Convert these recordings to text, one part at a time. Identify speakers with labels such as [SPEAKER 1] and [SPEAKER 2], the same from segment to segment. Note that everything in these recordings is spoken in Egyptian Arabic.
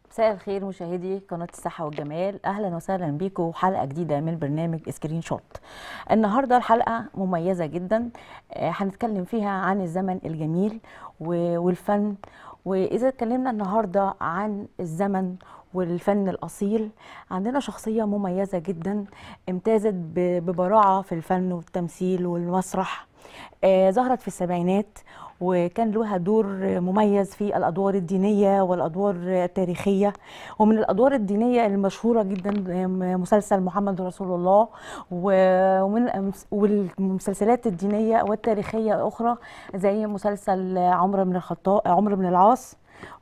[SPEAKER 1] مساء الخير مشاهدي قناة الصحة والجمال أهلا وسهلا بيكم حلقة جديدة من برنامج سكرين شوت النهاردة الحلقة مميزة جدا آه، هنتكلم فيها عن الزمن الجميل و- والفن وإذا اتكلمنا النهاردة عن الزمن والفن الأصيل عندنا شخصية مميزة جدا امتازت ب- ببراعة في الفن والتمثيل والمسرح آه، ظهرت في السبعينات وكان لها دور مميز في الادوار الدينيه والادوار التاريخيه ومن الادوار الدينيه المشهوره جدا مسلسل محمد رسول الله و- ومن والمسلسلات الدينيه والتاريخيه الاخرى زي مسلسل عمرو بن الخطاب عمرو بن العاص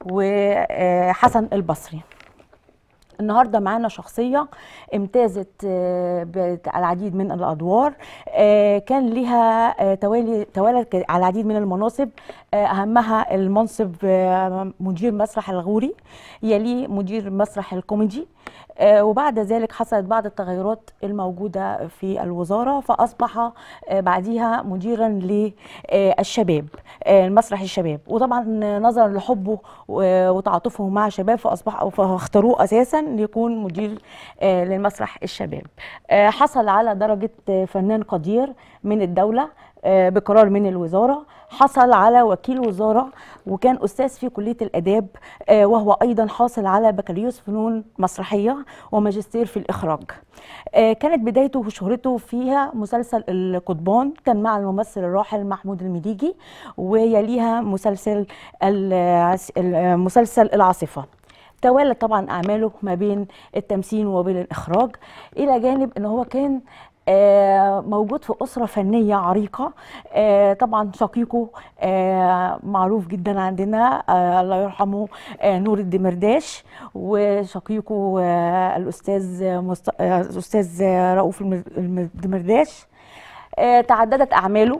[SPEAKER 1] وحسن البصري النهارده معانا شخصيه امتازت آه، بالعديد من الادوار آه، كان لها آه، توالي توالت على العديد من المناصب آه، اهمها المنصب آه، مدير مسرح الغوري يليه مدير مسرح الكوميدي آه، وبعد ذلك حصلت بعض التغيرات الموجوده في الوزاره فاصبح آه، بعديها مديرا للشباب المسرح الشباب وطبعا نظرا لحبه و- وتعاطفه مع الشباب فاصبح فاختاروه اساسا ليكون مدير آه، للمسرح الشباب آه، حصل على درجه آه، فنان قدير من الدوله آه، بقرار من الوزاره حصل على وكيل وزاره وكان استاذ في كليه الاداب آه، وهو ايضا حاصل على بكالوريوس فنون مسرحيه وماجستير في الاخراج آه، كانت بدايته وشهرته فيها مسلسل القضبان كان مع الممثل الراحل محمود المليجي ويليها مسلسل العس- المسلسل العاصفه توالت طبعا اعماله ما بين التمثيل وبين الاخراج الى جانب ان هو كان آه، موجود في أسرة فنية عريقة آه، طبعا شقيقه آه، معروف جدا عندنا آه، الله يرحمه آه، نور الدمرداش وشقيقه آه، الأستاذ مست... آه، الأستاذ رؤوف الم- الدمرداش آه، تعددت أعماله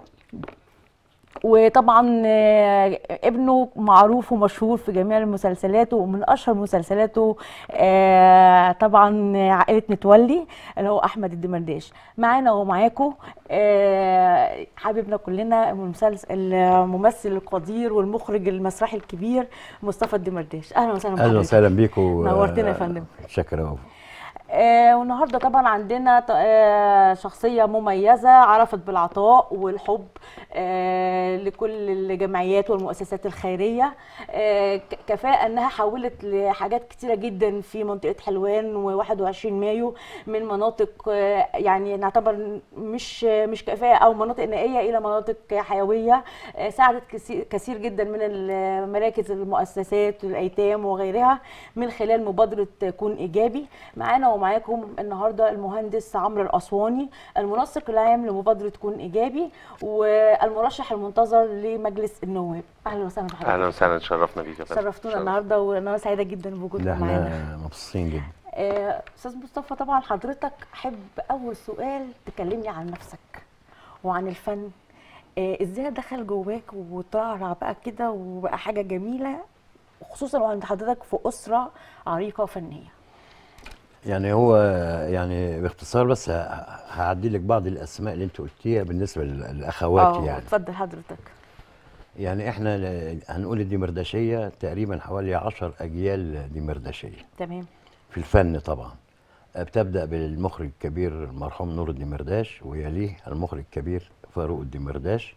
[SPEAKER 1] وطبعا آه، ابنه معروف ومشهور في جميع المسلسلات ومن اشهر مسلسلاته آه، طبعا عائله متولي اللي هو احمد الدمرداش معانا ومعاكم آه، حبيبنا كلنا المسلسل الممثل القدير والمخرج المسرحي الكبير مصطفى الدمرداش اهلا وسهلا
[SPEAKER 2] اهلا
[SPEAKER 1] بحضرتك.
[SPEAKER 2] وسهلا بيكم
[SPEAKER 1] نورتنا يا فندم.
[SPEAKER 2] شكرا
[SPEAKER 1] آه والنهارده طبعا عندنا ط- آه شخصيه مميزه عرفت بالعطاء والحب آه لكل الجمعيات والمؤسسات الخيريه آه ك- كفاءه انها حولت لحاجات كتيره جدا في منطقه حلوان و21 مايو من مناطق آه يعني نعتبر مش مش كفاءه او مناطق نائيه الى مناطق حيويه آه ساعدت كثير- كثير جدا من المراكز المؤسسات الايتام وغيرها من خلال مبادره كون ايجابي معانا ومعاكم النهارده المهندس عمرو الاسواني المنسق العام لمبادره كون ايجابي والمرشح المنتظر لمجلس النواب اهلا وسهلا بحضرتك
[SPEAKER 3] اهلا وسهلا تشرفنا بيك يا فندم
[SPEAKER 1] شرفتونا
[SPEAKER 3] شرف.
[SPEAKER 1] النهارده وانا سعيده جدا بوجودك
[SPEAKER 2] لا
[SPEAKER 1] معانا
[SPEAKER 2] احنا مبسوطين جدا
[SPEAKER 1] آه، استاذ مصطفى طبعا حضرتك احب اول سؤال تكلمني عن نفسك وعن الفن آه، ازاي دخل جواك وترعرع بقى كده وبقى حاجه جميله وخصوصا وعند حضرتك في اسره عريقه فنيه
[SPEAKER 2] يعني هو يعني باختصار بس ه- هعدي لك بعض الاسماء اللي انت قلتيها بالنسبه للاخوات
[SPEAKER 1] اه
[SPEAKER 2] يعني
[SPEAKER 1] اتفضل حضرتك
[SPEAKER 2] يعني احنا ل- هنقول الدمرداشيه تقريبا حوالي 10 اجيال دمرداشيه
[SPEAKER 1] تمام
[SPEAKER 2] في الفن طبعا بتبدا بالمخرج الكبير المرحوم نور الدمرداش ويليه المخرج الكبير فاروق الدمرداش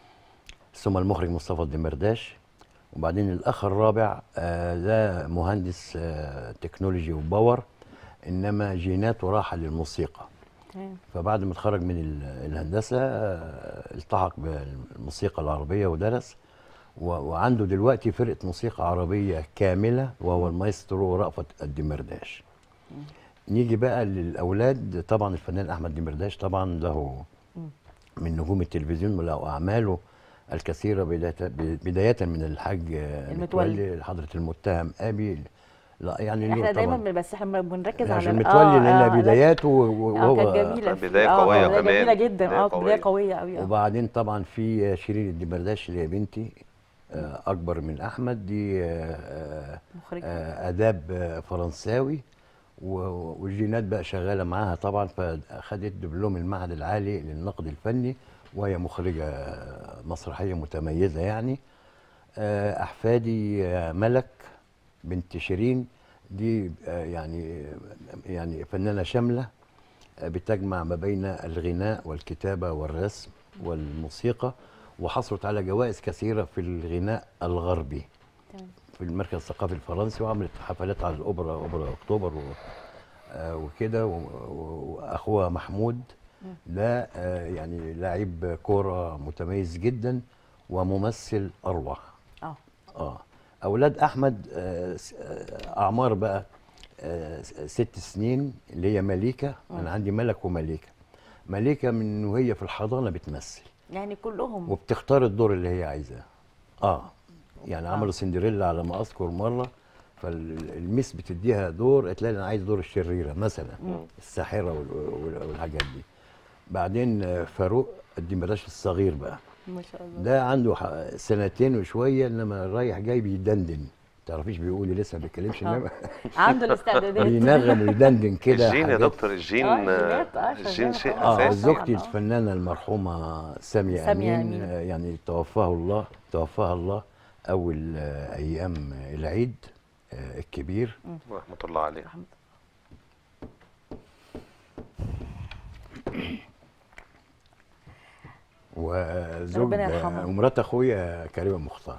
[SPEAKER 2] ثم المخرج مصطفى الدمرداش وبعدين الاخ الرابع آه، ده مهندس آه، تكنولوجي وباور انما جيناته راحه للموسيقى
[SPEAKER 1] تمام
[SPEAKER 2] فبعد ما اتخرج من ال- الهندسه آه، التحق بالموسيقى العربيه ودرس و- وعنده دلوقتي فرقه موسيقى عربيه كامله وهو المايسترو رأفت الدمرداش نيجي بقى للاولاد طبعا الفنان احمد دمرداش طبعا له من نجوم التلفزيون وله اعماله الكثيره بدايه بدايه من الحاج
[SPEAKER 1] المتولي.
[SPEAKER 2] المتولي لحضره المتهم ابي لا يعني له
[SPEAKER 1] احنا دايما
[SPEAKER 2] طبعاً-
[SPEAKER 1] بس احنا بنركز على
[SPEAKER 2] عشان
[SPEAKER 1] ال-
[SPEAKER 2] متولي
[SPEAKER 1] آه،
[SPEAKER 2] لان
[SPEAKER 1] آه، لا.
[SPEAKER 2] بداياته و-
[SPEAKER 1] اه
[SPEAKER 2] وهو
[SPEAKER 1] كانت جميله في-
[SPEAKER 3] بداية
[SPEAKER 1] آه،
[SPEAKER 3] قوية
[SPEAKER 1] بداية
[SPEAKER 3] كمان.
[SPEAKER 1] جميله جدا
[SPEAKER 3] بداية
[SPEAKER 1] اه بدايه
[SPEAKER 3] قوية.
[SPEAKER 1] قويه قوي اه
[SPEAKER 2] وبعدين طبعا في شيرين الدمرداش اللي هي بنتي آه، اكبر من احمد دي آه، آه،
[SPEAKER 1] مخرجة.
[SPEAKER 2] آه، اداب آه، فرنساوي و- والجينات بقى شغاله معاها طبعا فاخدت دبلوم المعهد العالي للنقد الفني وهي مخرجه آه، مسرحيه متميزه يعني آه، احفادي آه، ملك بنت شيرين دي آه، يعني يعني فنانه شامله آه، بتجمع ما بين الغناء والكتابه والرسم والموسيقى وحصلت على جوائز كثيره في الغناء الغربي
[SPEAKER 1] تمام.
[SPEAKER 2] في المركز الثقافي الفرنسي وعملت حفلات على الاوبرا اوبرا اكتوبر و آه، وكده و- و- واخوها محمود ده آه، يعني لاعب كوره متميز جدا وممثل اروع
[SPEAKER 1] اه
[SPEAKER 2] اه اولاد احمد آه، س- آه، اعمار بقى آه، س- ست سنين اللي هي مليكه انا عندي ملك ومليكه مليكه من وهي في الحضانه بتمثل
[SPEAKER 1] يعني كلهم
[SPEAKER 2] وبتختار الدور اللي هي عايزاه اه يعني عملوا سندريلا على ما اذكر مره فالميس بتديها دور قالت لها انا عايز دور الشريره مثلا الساحره وال- وال- والحاجات دي بعدين آه، فاروق الدمرداش الصغير بقى
[SPEAKER 1] ما شاء الله
[SPEAKER 2] ده عنده ح- سنتين وشويه انما رايح جاي بيدندن تعرفيش بيقول إيه، لسه ما بيتكلمش
[SPEAKER 1] آه.
[SPEAKER 2] انما
[SPEAKER 1] عنده الاستعدادات
[SPEAKER 2] بينغم ويدندن كده
[SPEAKER 3] الجين يا
[SPEAKER 2] حاجات.
[SPEAKER 3] دكتور الجين
[SPEAKER 1] آه، الجينات، آه،
[SPEAKER 3] الجين
[SPEAKER 1] شغالة
[SPEAKER 3] شيء
[SPEAKER 1] طبعاً.
[SPEAKER 2] اه
[SPEAKER 3] اساسي
[SPEAKER 2] زوجتي
[SPEAKER 1] طبعاً، آه.
[SPEAKER 2] الفنانه المرحومه ساميه
[SPEAKER 1] سامية
[SPEAKER 2] امين
[SPEAKER 1] أمين.
[SPEAKER 2] آه، يعني توفاه الله توفاها الله اول آه، ايام العيد آه، الكبير
[SPEAKER 3] رحمه الله عليه
[SPEAKER 2] وزوج
[SPEAKER 1] ربنا يرحمها.
[SPEAKER 2] آه، ومرات اخويا كريمه مختار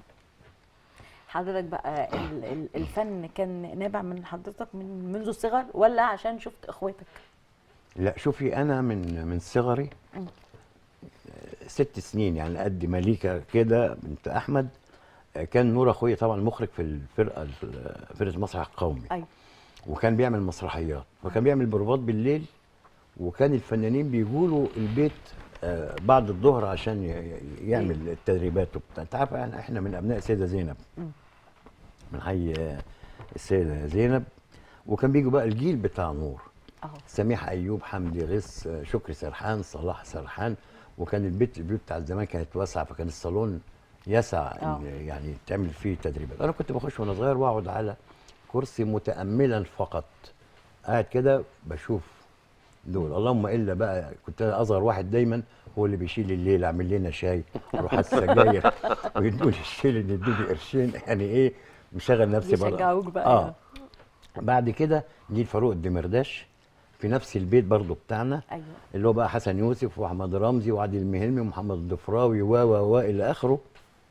[SPEAKER 1] حضرتك بقى ال- ال- الفن كان نابع من حضرتك من منذ الصغر ولا عشان شفت اخواتك
[SPEAKER 2] لا شوفي انا من من صغري
[SPEAKER 1] مم.
[SPEAKER 2] آه، ست سنين يعني قد مليكه كده بنت احمد آه، كان نور اخويا طبعا مخرج في الفرقه فرقه المسرح القومي
[SPEAKER 1] ايوه
[SPEAKER 2] وكان بيعمل مسرحيات وكان بيعمل بروفات بالليل وكان الفنانين بيجوا البيت آه، بعد الظهر عشان ي- ي- يعمل التدريبات وبتاع انت عارف يعني احنا من ابناء السيده زينب
[SPEAKER 1] مم.
[SPEAKER 2] من حي آه، السيده زينب وكان بيجوا بقى الجيل بتاع نور
[SPEAKER 1] اهو
[SPEAKER 2] سميح ايوب حمدي غيث آه، شكري سرحان صلاح سرحان وكان البيت البيوت بتاع زمان كانت واسعه فكان الصالون يسع
[SPEAKER 1] آه.
[SPEAKER 2] ان يعني تعمل فيه تدريبات انا كنت بخش وانا صغير واقعد على كرسي متاملا فقط قاعد كده بشوف دول اللهم الا بقى كنت أنا اصغر واحد دايما هو اللي بيشيل الليل اعمل لنا شاي اروح على السجاير ويدوني الشيل ان يدوني قرشين يعني ايه مشغل نفسي بره
[SPEAKER 1] بيشجعوك بقى
[SPEAKER 2] اه بعد كده جيل فاروق الدمرداش في نفس البيت برضو بتاعنا
[SPEAKER 1] ايوه
[SPEAKER 2] اللي هو بقى حسن يوسف واحمد رمزي وعادل المهلمي ومحمد الضفراوي و و و الى اخره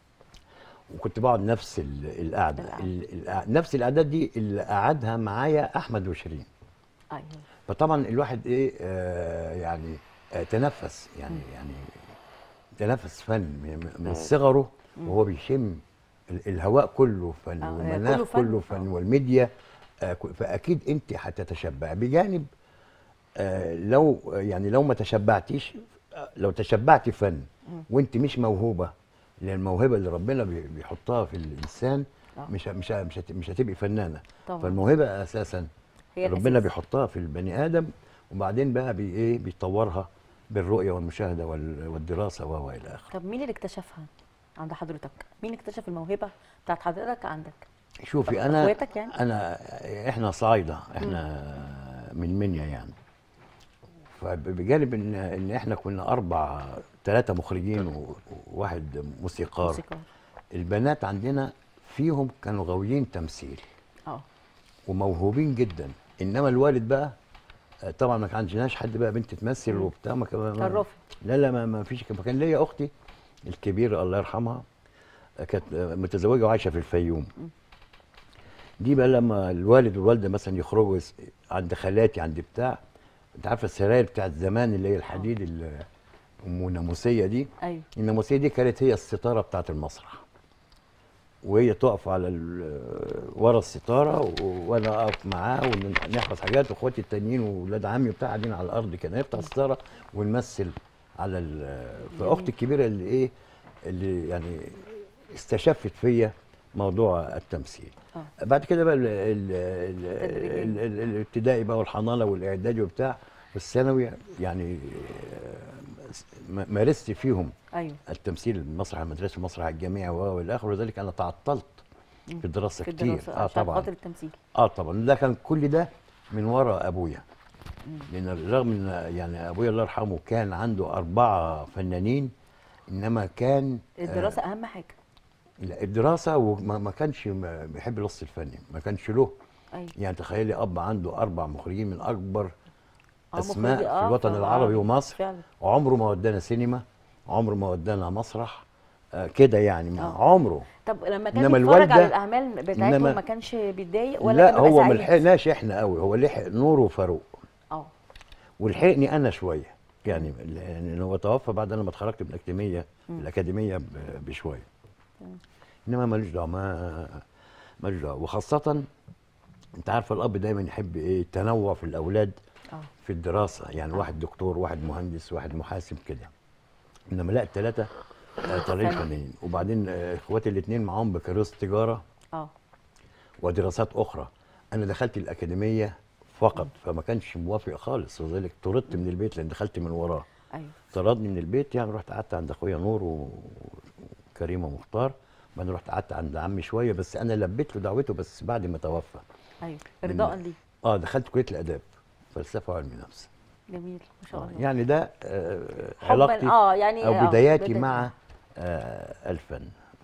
[SPEAKER 2] وكنت بقعد نفس ال- القعده
[SPEAKER 1] القعدة.
[SPEAKER 2] ال- القع- نفس القعدات دي اللي قعدها معايا احمد وشيرين
[SPEAKER 1] ايوه
[SPEAKER 2] فطبعا الواحد ايه آه يعني آه تنفس يعني يعني تنفس فن من- من صغره وهو بيشم ال- الهواء كله فن
[SPEAKER 1] آه،
[SPEAKER 2] والمناخ
[SPEAKER 1] كله فن.
[SPEAKER 2] كله فن والميديا آه ك- فاكيد انت هتتشبع بجانب آه لو يعني لو ما تشبعتيش آه، لو تشبعتي فن وانت مش موهوبه لان الموهبه اللي ربنا بي- بيحطها في الانسان
[SPEAKER 1] آه.
[SPEAKER 2] مش ه- مش ه- مش هت- مش هتبقي فنانه
[SPEAKER 1] طبعا.
[SPEAKER 2] فالموهبه اساسا
[SPEAKER 1] هي
[SPEAKER 2] ربنا
[SPEAKER 1] الأساس.
[SPEAKER 2] بيحطها في البني ادم وبعدين بقى بي ايه بيطورها بالرؤيه والمشاهده وال- والدراسه و و الى اخره
[SPEAKER 1] طب مين اللي اكتشفها عند حضرتك مين اكتشف الموهبه بتاعت حضرتك عندك
[SPEAKER 2] شوفي انا
[SPEAKER 1] اخواتك يعني؟
[SPEAKER 2] انا احنا صعايده احنا من منيا يعني فبجانب ان ان احنا كنا اربع ثلاثه مخرجين و- وواحد موسيقار
[SPEAKER 1] موسيقار
[SPEAKER 2] البنات عندنا فيهم كانوا غاويين تمثيل
[SPEAKER 1] اه
[SPEAKER 2] وموهوبين جدا انما الوالد بقى آه، طبعا ما عندناش حد بقى بنت تمثل وبتاع ما كان
[SPEAKER 1] كان رافض.
[SPEAKER 2] لا لا ما, ما فيش كان كان ليا اختي الكبيره الله يرحمها آه، كانت آه، متزوجه وعايشه في الفيوم دي بقى لما الوالد والوالده مثلا يخرجوا يس- عند خالاتي عند بتاع انت عارفه السراير بتاعت زمان اللي هي الحديد ال- ام ناموسيه دي
[SPEAKER 1] ايوه
[SPEAKER 2] الناموسيه دي كانت هي الستاره بتاعت المسرح وهي تقف على ال- ورا الستاره و- وانا اقف معاه ونحفظ حاجات واخواتي التانيين واولاد عمي وبتاع قاعدين على الارض كده نفتح الستاره ونمثل على ال- فاختي الكبيره اللي ايه اللي يعني استشفت فيا موضوع التمثيل
[SPEAKER 1] اه
[SPEAKER 2] بعد كده بقى ال- ال- ال-
[SPEAKER 1] تدريجيا.
[SPEAKER 2] ال- ال- الابتدائي بقى والحضانه والاعدادي وبتاع والثانوي يعني آه، م- مارست فيهم
[SPEAKER 1] ايوه
[SPEAKER 2] التمثيل المسرح المدرسي المسرح الجامعي و الى اخره ولذلك انا تعطلت في الدراسه
[SPEAKER 1] في
[SPEAKER 2] كتير
[SPEAKER 1] الدراسه
[SPEAKER 2] اه
[SPEAKER 1] عشان
[SPEAKER 2] طبعا
[SPEAKER 1] خاطر التمثيل
[SPEAKER 2] اه طبعا ده كان كل ده من وراء ابويا لان رغم ان يعني ابويا الله يرحمه كان عنده اربعه فنانين انما كان
[SPEAKER 1] الدراسه اهم حاجه
[SPEAKER 2] لا الدراسه وما ما كانش م- بيحب الوسط الفني ما كانش له
[SPEAKER 1] ايوه
[SPEAKER 2] يعني تخيلي اب عنده اربع مخرجين من اكبر
[SPEAKER 1] آه،
[SPEAKER 2] اسماء
[SPEAKER 1] مخرجي،
[SPEAKER 2] في
[SPEAKER 1] آه،
[SPEAKER 2] الوطن
[SPEAKER 1] طبعاً.
[SPEAKER 2] العربي ومصر
[SPEAKER 1] فعلا
[SPEAKER 2] عمره ما ودانا سينما عمره ما ودانا مسرح آه كده يعني ما
[SPEAKER 1] آه.
[SPEAKER 2] عمره
[SPEAKER 1] طب لما كان
[SPEAKER 2] إنما
[SPEAKER 1] بيتفرج على
[SPEAKER 2] الوالدة-
[SPEAKER 1] الاعمال بتاعتهم
[SPEAKER 2] إنما-
[SPEAKER 1] ما كانش بيتضايق ولا
[SPEAKER 2] لا
[SPEAKER 1] كان بيبقى
[SPEAKER 2] هو ما
[SPEAKER 1] سعيد؟
[SPEAKER 2] لحقناش احنا قوي هو لحق نور وفاروق
[SPEAKER 1] اه
[SPEAKER 2] ولحقني انا شويه يعني لان هو توفى بعد انا ما اتخرجت من الاكاديميه الاكاديميه ب- بشويه انما ملوش دعوه ما ملوش دعوه وخاصه انت عارفه الاب دايما يحب ايه التنوع في الاولاد
[SPEAKER 1] اه
[SPEAKER 2] في الدراسه يعني واحد دكتور واحد مهندس واحد محاسب كده انما لا الثلاثه طالعين
[SPEAKER 1] فن.
[SPEAKER 2] فنانين وبعدين آه، اخواتي الاثنين معاهم بكالوريوس تجاره
[SPEAKER 1] اه
[SPEAKER 2] ودراسات اخرى انا دخلت الاكاديميه فقط فما كانش موافق خالص وذلك طردت من البيت لان دخلت من وراه
[SPEAKER 1] ايوه
[SPEAKER 2] طردني من البيت يعني رحت قعدت عند اخويا نور و- وكريمه مختار بعدين رحت قعدت عند عمي شويه بس انا لبيت له دعوته بس بعد ما توفى
[SPEAKER 1] ايوه ارضاء
[SPEAKER 2] من-
[SPEAKER 1] ليه
[SPEAKER 2] اه دخلت كليه الاداب فلسفه وعلم نفس
[SPEAKER 1] جميل ما شاء
[SPEAKER 2] آه،
[SPEAKER 1] الله
[SPEAKER 2] يعني ده آه
[SPEAKER 1] حباً،
[SPEAKER 2] علاقتي
[SPEAKER 1] اه يعني
[SPEAKER 2] او
[SPEAKER 1] آه،
[SPEAKER 2] بداياتي
[SPEAKER 1] بداية.
[SPEAKER 2] مع آه الفن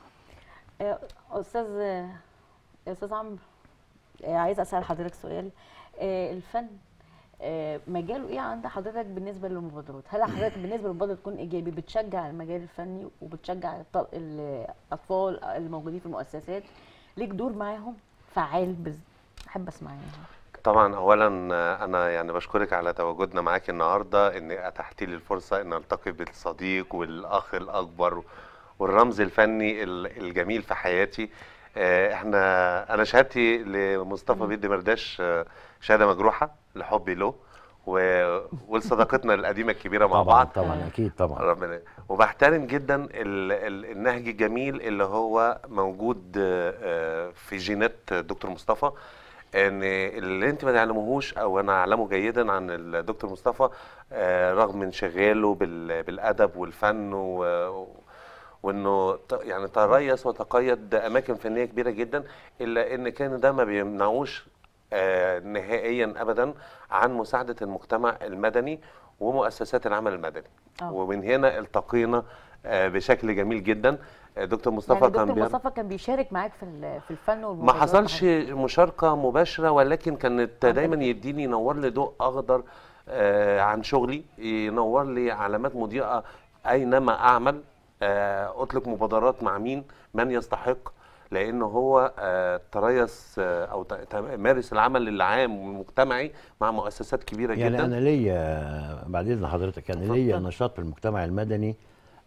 [SPEAKER 1] آه، استاذ آه، استاذ عمرو آه، عايز اسال حضرتك سؤال آه، الفن آه، مجاله ايه عند حضرتك بالنسبه للمبادرات هل حضرتك بالنسبه للمبادره تكون ايجابي بتشجع المجال الفني وبتشجع الط- الاطفال الموجودين في المؤسسات ليك دور معاهم فعال بز... احب اسمع يعني
[SPEAKER 3] طبعا اولا انا يعني بشكرك على تواجدنا معاك النهارده ان اتحت لي الفرصه ان التقي بالصديق والاخ الاكبر والرمز الفني ال- الجميل في حياتي آه، احنا انا شهادتي لمصطفى بيدي مرداش آه، شهاده مجروحه لحبي له و- ولصداقتنا القديمه الكبيره مع
[SPEAKER 2] طبعا
[SPEAKER 3] بعض
[SPEAKER 2] طبعا اكيد طبعا
[SPEAKER 3] ربنا وبحترم جدا ال- ال- النهج الجميل اللي هو موجود آه، آه، في جينات دكتور مصطفى ان اللي انت ما تعلموهوش او انا اعلمه جيدا عن الدكتور مصطفى آه، رغم انشغاله بال- بالادب والفن و- وانه ت- يعني تريث وتقيد اماكن فنيه كبيره جدا الا ان كان ده ما بيمنعوش آه، نهائيا ابدا عن مساعده المجتمع المدني ومؤسسات العمل المدني
[SPEAKER 1] آه.
[SPEAKER 3] ومن هنا التقينا آه، بشكل جميل جدا آه، دكتور مصطفى
[SPEAKER 1] يعني
[SPEAKER 3] كان
[SPEAKER 1] دكتور
[SPEAKER 3] بيعمل-
[SPEAKER 1] مصطفى كان بيشارك معاك في ال- في الفن
[SPEAKER 3] ما
[SPEAKER 1] والمبادرات
[SPEAKER 3] حصلش
[SPEAKER 1] بتاعتك؟
[SPEAKER 3] مشاركة مباشرة ولكن كانت
[SPEAKER 1] آه،
[SPEAKER 3] دايما
[SPEAKER 1] حلو.
[SPEAKER 3] يديني ينور لي ضوء أخضر آه، عن شغلي ينور لي علامات مضيئة أينما أعمل آه، أطلق مبادرات مع مين من يستحق لأن هو آه، تريث آه، أو ت- ت- مارس العمل العام والمجتمعي مع مؤسسات كبيرة
[SPEAKER 2] يعني
[SPEAKER 3] جدا
[SPEAKER 2] انا ليا بعد اذن حضرتك يعني ليا
[SPEAKER 1] اتفضل.
[SPEAKER 2] نشاط في المجتمع المدني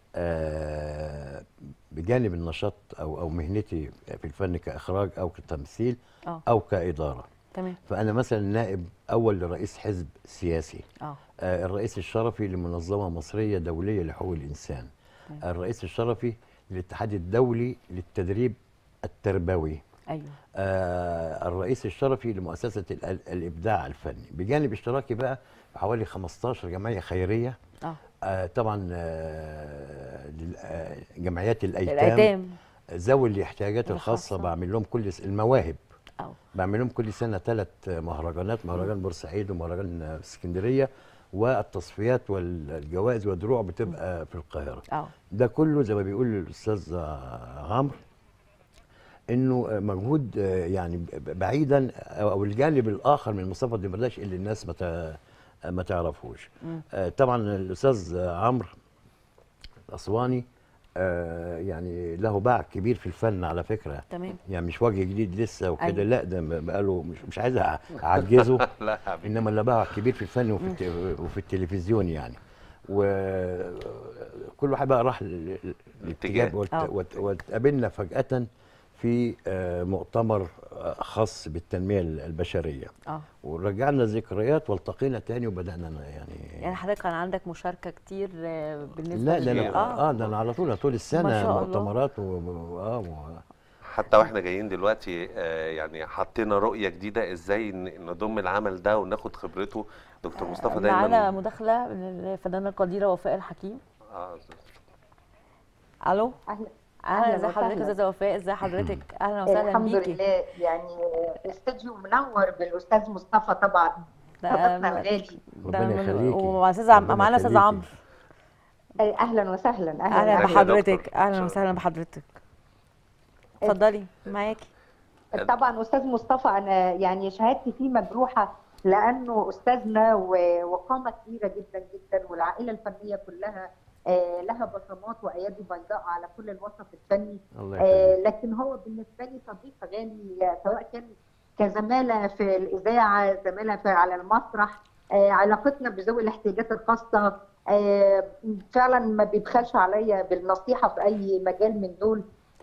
[SPEAKER 2] آه، بجانب النشاط او او مهنتي في الفن كاخراج او كتمثيل
[SPEAKER 1] اه
[SPEAKER 2] او كاداره
[SPEAKER 1] تمام
[SPEAKER 2] فانا مثلا نائب اول لرئيس حزب سياسي
[SPEAKER 1] اه
[SPEAKER 2] آه، الرئيس الشرفي لمنظمه مصريه دوليه لحقوق الانسان
[SPEAKER 1] تمام.
[SPEAKER 2] الرئيس الشرفي للاتحاد الدولي للتدريب التربوي
[SPEAKER 1] ايوه
[SPEAKER 2] آه، الرئيس الشرفي لمؤسسة ال- الإبداع الفني بجانب اشتراكي بقى في حوالي 15 جمعية خيرية
[SPEAKER 1] اه
[SPEAKER 2] آه، طبعا آه، لل- آه، جمعيات الأيتام
[SPEAKER 1] الايتام
[SPEAKER 2] ذوي الاحتياجات
[SPEAKER 1] الخاصة.
[SPEAKER 2] الخاصة بعمل لهم كل س- المواهب
[SPEAKER 1] اه
[SPEAKER 2] بعمل لهم كل سنة ثلاث مهرجانات مهرجان بورسعيد ومهرجان آه، اسكندرية والتصفيات والجوائز والدروع بتبقى في القاهرة
[SPEAKER 1] اه
[SPEAKER 2] ده كله زي ما بيقول الاستاذ عمرو انه مجهود آه، يعني ب- بعيدا او الجانب الاخر من مصطفى الدمرداش اللي الناس ما تع- ما تعرفوش
[SPEAKER 1] مم.
[SPEAKER 2] آه، طبعا الاستاذ عمرو الاسواني آه، يعني له باع كبير في الفن على فكره
[SPEAKER 1] تمام
[SPEAKER 2] يعني مش وجه جديد لسه وكده
[SPEAKER 1] أيوة.
[SPEAKER 2] لا ده بقاله مش, مش عايز أع- اعجزه
[SPEAKER 3] لا يا حبيبي.
[SPEAKER 2] انما له باع كبير في الفن وفي الت- وفي التلفزيون يعني وكل واحد بقى راح لل- لل-
[SPEAKER 3] الاتجاه.
[SPEAKER 2] الاتجاه وات-
[SPEAKER 1] آه.
[SPEAKER 2] وات- واتقابلنا فجأة في آه، مؤتمر آه، خاص بالتنمية البشرية
[SPEAKER 1] اه
[SPEAKER 2] ورجعنا ذكريات والتقينا تاني وبدأنا ن- يعني
[SPEAKER 1] يعني حضرتك كان عندك مشاركه كتير آه، بالنسبه
[SPEAKER 2] لا ده
[SPEAKER 1] لل-
[SPEAKER 2] انا اه ده انا على طول طول
[SPEAKER 1] ما
[SPEAKER 2] السنة
[SPEAKER 1] شاء الله.
[SPEAKER 2] مؤتمرات و... و... آه و...
[SPEAKER 3] حتى واحنا جايين دلوقتي آه، يعني حطينا رؤية جديدة ازاي ن- نضم العمل ده وناخد خبرته دكتور مصطفى
[SPEAKER 1] معانا
[SPEAKER 3] دايما
[SPEAKER 1] مداخله من الفنانه القديره وفاء الحكيم
[SPEAKER 3] آه،
[SPEAKER 1] الو
[SPEAKER 4] اهلا
[SPEAKER 1] اهلا
[SPEAKER 4] أهلاً
[SPEAKER 1] ازي حضرتك
[SPEAKER 4] وسهلاً.
[SPEAKER 1] استاذه وفاء ازي حضرتك اهلا وسهلا
[SPEAKER 4] الحمد
[SPEAKER 1] بيكي
[SPEAKER 4] لله يعني استوديو منور بالاستاذ مصطفى طبعا
[SPEAKER 1] ده-
[SPEAKER 4] صديقنا الغالي
[SPEAKER 1] ده
[SPEAKER 2] ربنا
[SPEAKER 1] من-
[SPEAKER 2] يخليكي.
[SPEAKER 1] ومع استاذ عم-
[SPEAKER 2] ربنا
[SPEAKER 1] معانا استاذ
[SPEAKER 2] يخليكي.
[SPEAKER 1] عمرو
[SPEAKER 4] اهلا وسهلا
[SPEAKER 1] اهلا
[SPEAKER 3] أهلاً يا
[SPEAKER 1] بحضرتك
[SPEAKER 3] دكتور.
[SPEAKER 1] اهلا
[SPEAKER 3] شكراً.
[SPEAKER 1] وسهلا بحضرتك اتفضلي معاكي
[SPEAKER 4] طبعا استاذ مصطفى انا يعني شهادتي فيه مجروحه لانه استاذنا و- وقامه كبيره جدا جدا والعائله الفنيه كلها آه، لها بصمات وايادي بيضاء على كل الوسط الفني
[SPEAKER 2] الله
[SPEAKER 4] آه،
[SPEAKER 2] يخليك
[SPEAKER 4] لكن هو بالنسبه لي صديق غالي آه، سواء كان كزماله في الاذاعه زماله في على المسرح آه، علاقتنا بذوي الاحتياجات الخاصه آه، فعلا ما بيبخلش عليا بالنصيحه في اي مجال من دول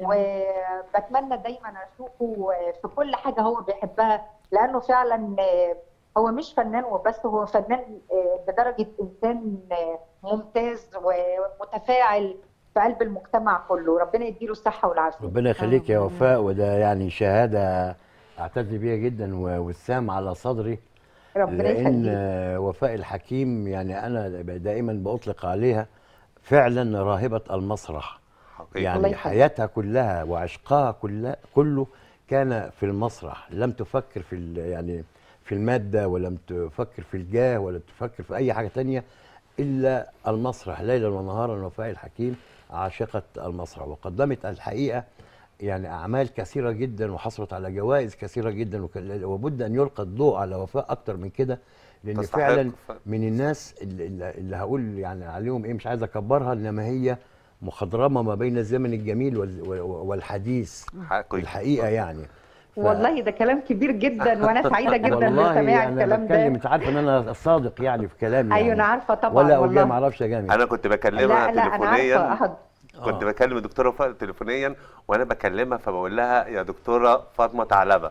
[SPEAKER 4] وبتمنى دايما اشوفه في كل حاجه هو بيحبها لانه فعلا آه، هو مش فنان وبس هو فنان آه، بدرجه انسان آه، ممتاز ومتفاعل في قلب المجتمع كله ربنا يديله الصحه والعافيه
[SPEAKER 2] ربنا يخليك يا وفاء وده يعني شهاده اعتز بيها جدا و- والسام على صدري
[SPEAKER 4] ربنا
[SPEAKER 2] لان
[SPEAKER 4] يخليك
[SPEAKER 2] آه، وفاء الحكيم يعني انا دائما باطلق عليها فعلا راهبه المسرح
[SPEAKER 3] حقيقي
[SPEAKER 4] الله
[SPEAKER 2] يعني
[SPEAKER 4] يخليك.
[SPEAKER 2] حياتها كلها وعشقها كلها كله كان في المسرح لم تفكر في ال- يعني في الماده ولم تفكر في الجاه ولا تفكر في اي حاجه تانية الا المسرح ليلا ونهارا وفاء الحكيم عاشقه المسرح وقدمت الحقيقه يعني اعمال كثيره جدا وحصلت على جوائز كثيره جدا وك- وبد ان يلقى الضوء على وفاء اكتر من كده لان
[SPEAKER 3] تستحق
[SPEAKER 2] فعلا
[SPEAKER 3] ف-
[SPEAKER 2] من الناس اللي, اللي اللي هقول يعني عليهم ايه مش عايز اكبرها انما هي مخضرمه ما بين الزمن الجميل وال- وال- والحديث
[SPEAKER 3] حقيقي
[SPEAKER 2] الحقيقه يعني ف-
[SPEAKER 4] والله ده كلام كبير جدا وانا سعيده جدا
[SPEAKER 2] والله
[SPEAKER 4] بسماع
[SPEAKER 2] انا
[SPEAKER 4] الكلام
[SPEAKER 2] بتكلم
[SPEAKER 4] ده
[SPEAKER 2] انت عارف ان انا صادق يعني في كلامي
[SPEAKER 4] ايوه
[SPEAKER 2] يعني.
[SPEAKER 4] انا عارفه طبعا
[SPEAKER 2] ولا
[SPEAKER 4] والله
[SPEAKER 2] اوجه ما اعرفش يا جامد
[SPEAKER 3] انا كنت
[SPEAKER 4] لا
[SPEAKER 3] بكلمها
[SPEAKER 4] لا انا
[SPEAKER 3] تليفونيا
[SPEAKER 4] عارفه
[SPEAKER 3] كنت
[SPEAKER 2] آه.
[SPEAKER 3] بكلم الدكتوره وفاء تليفونيا وانا بكلمها فبقول لها يا دكتوره فاطمه ثعلبه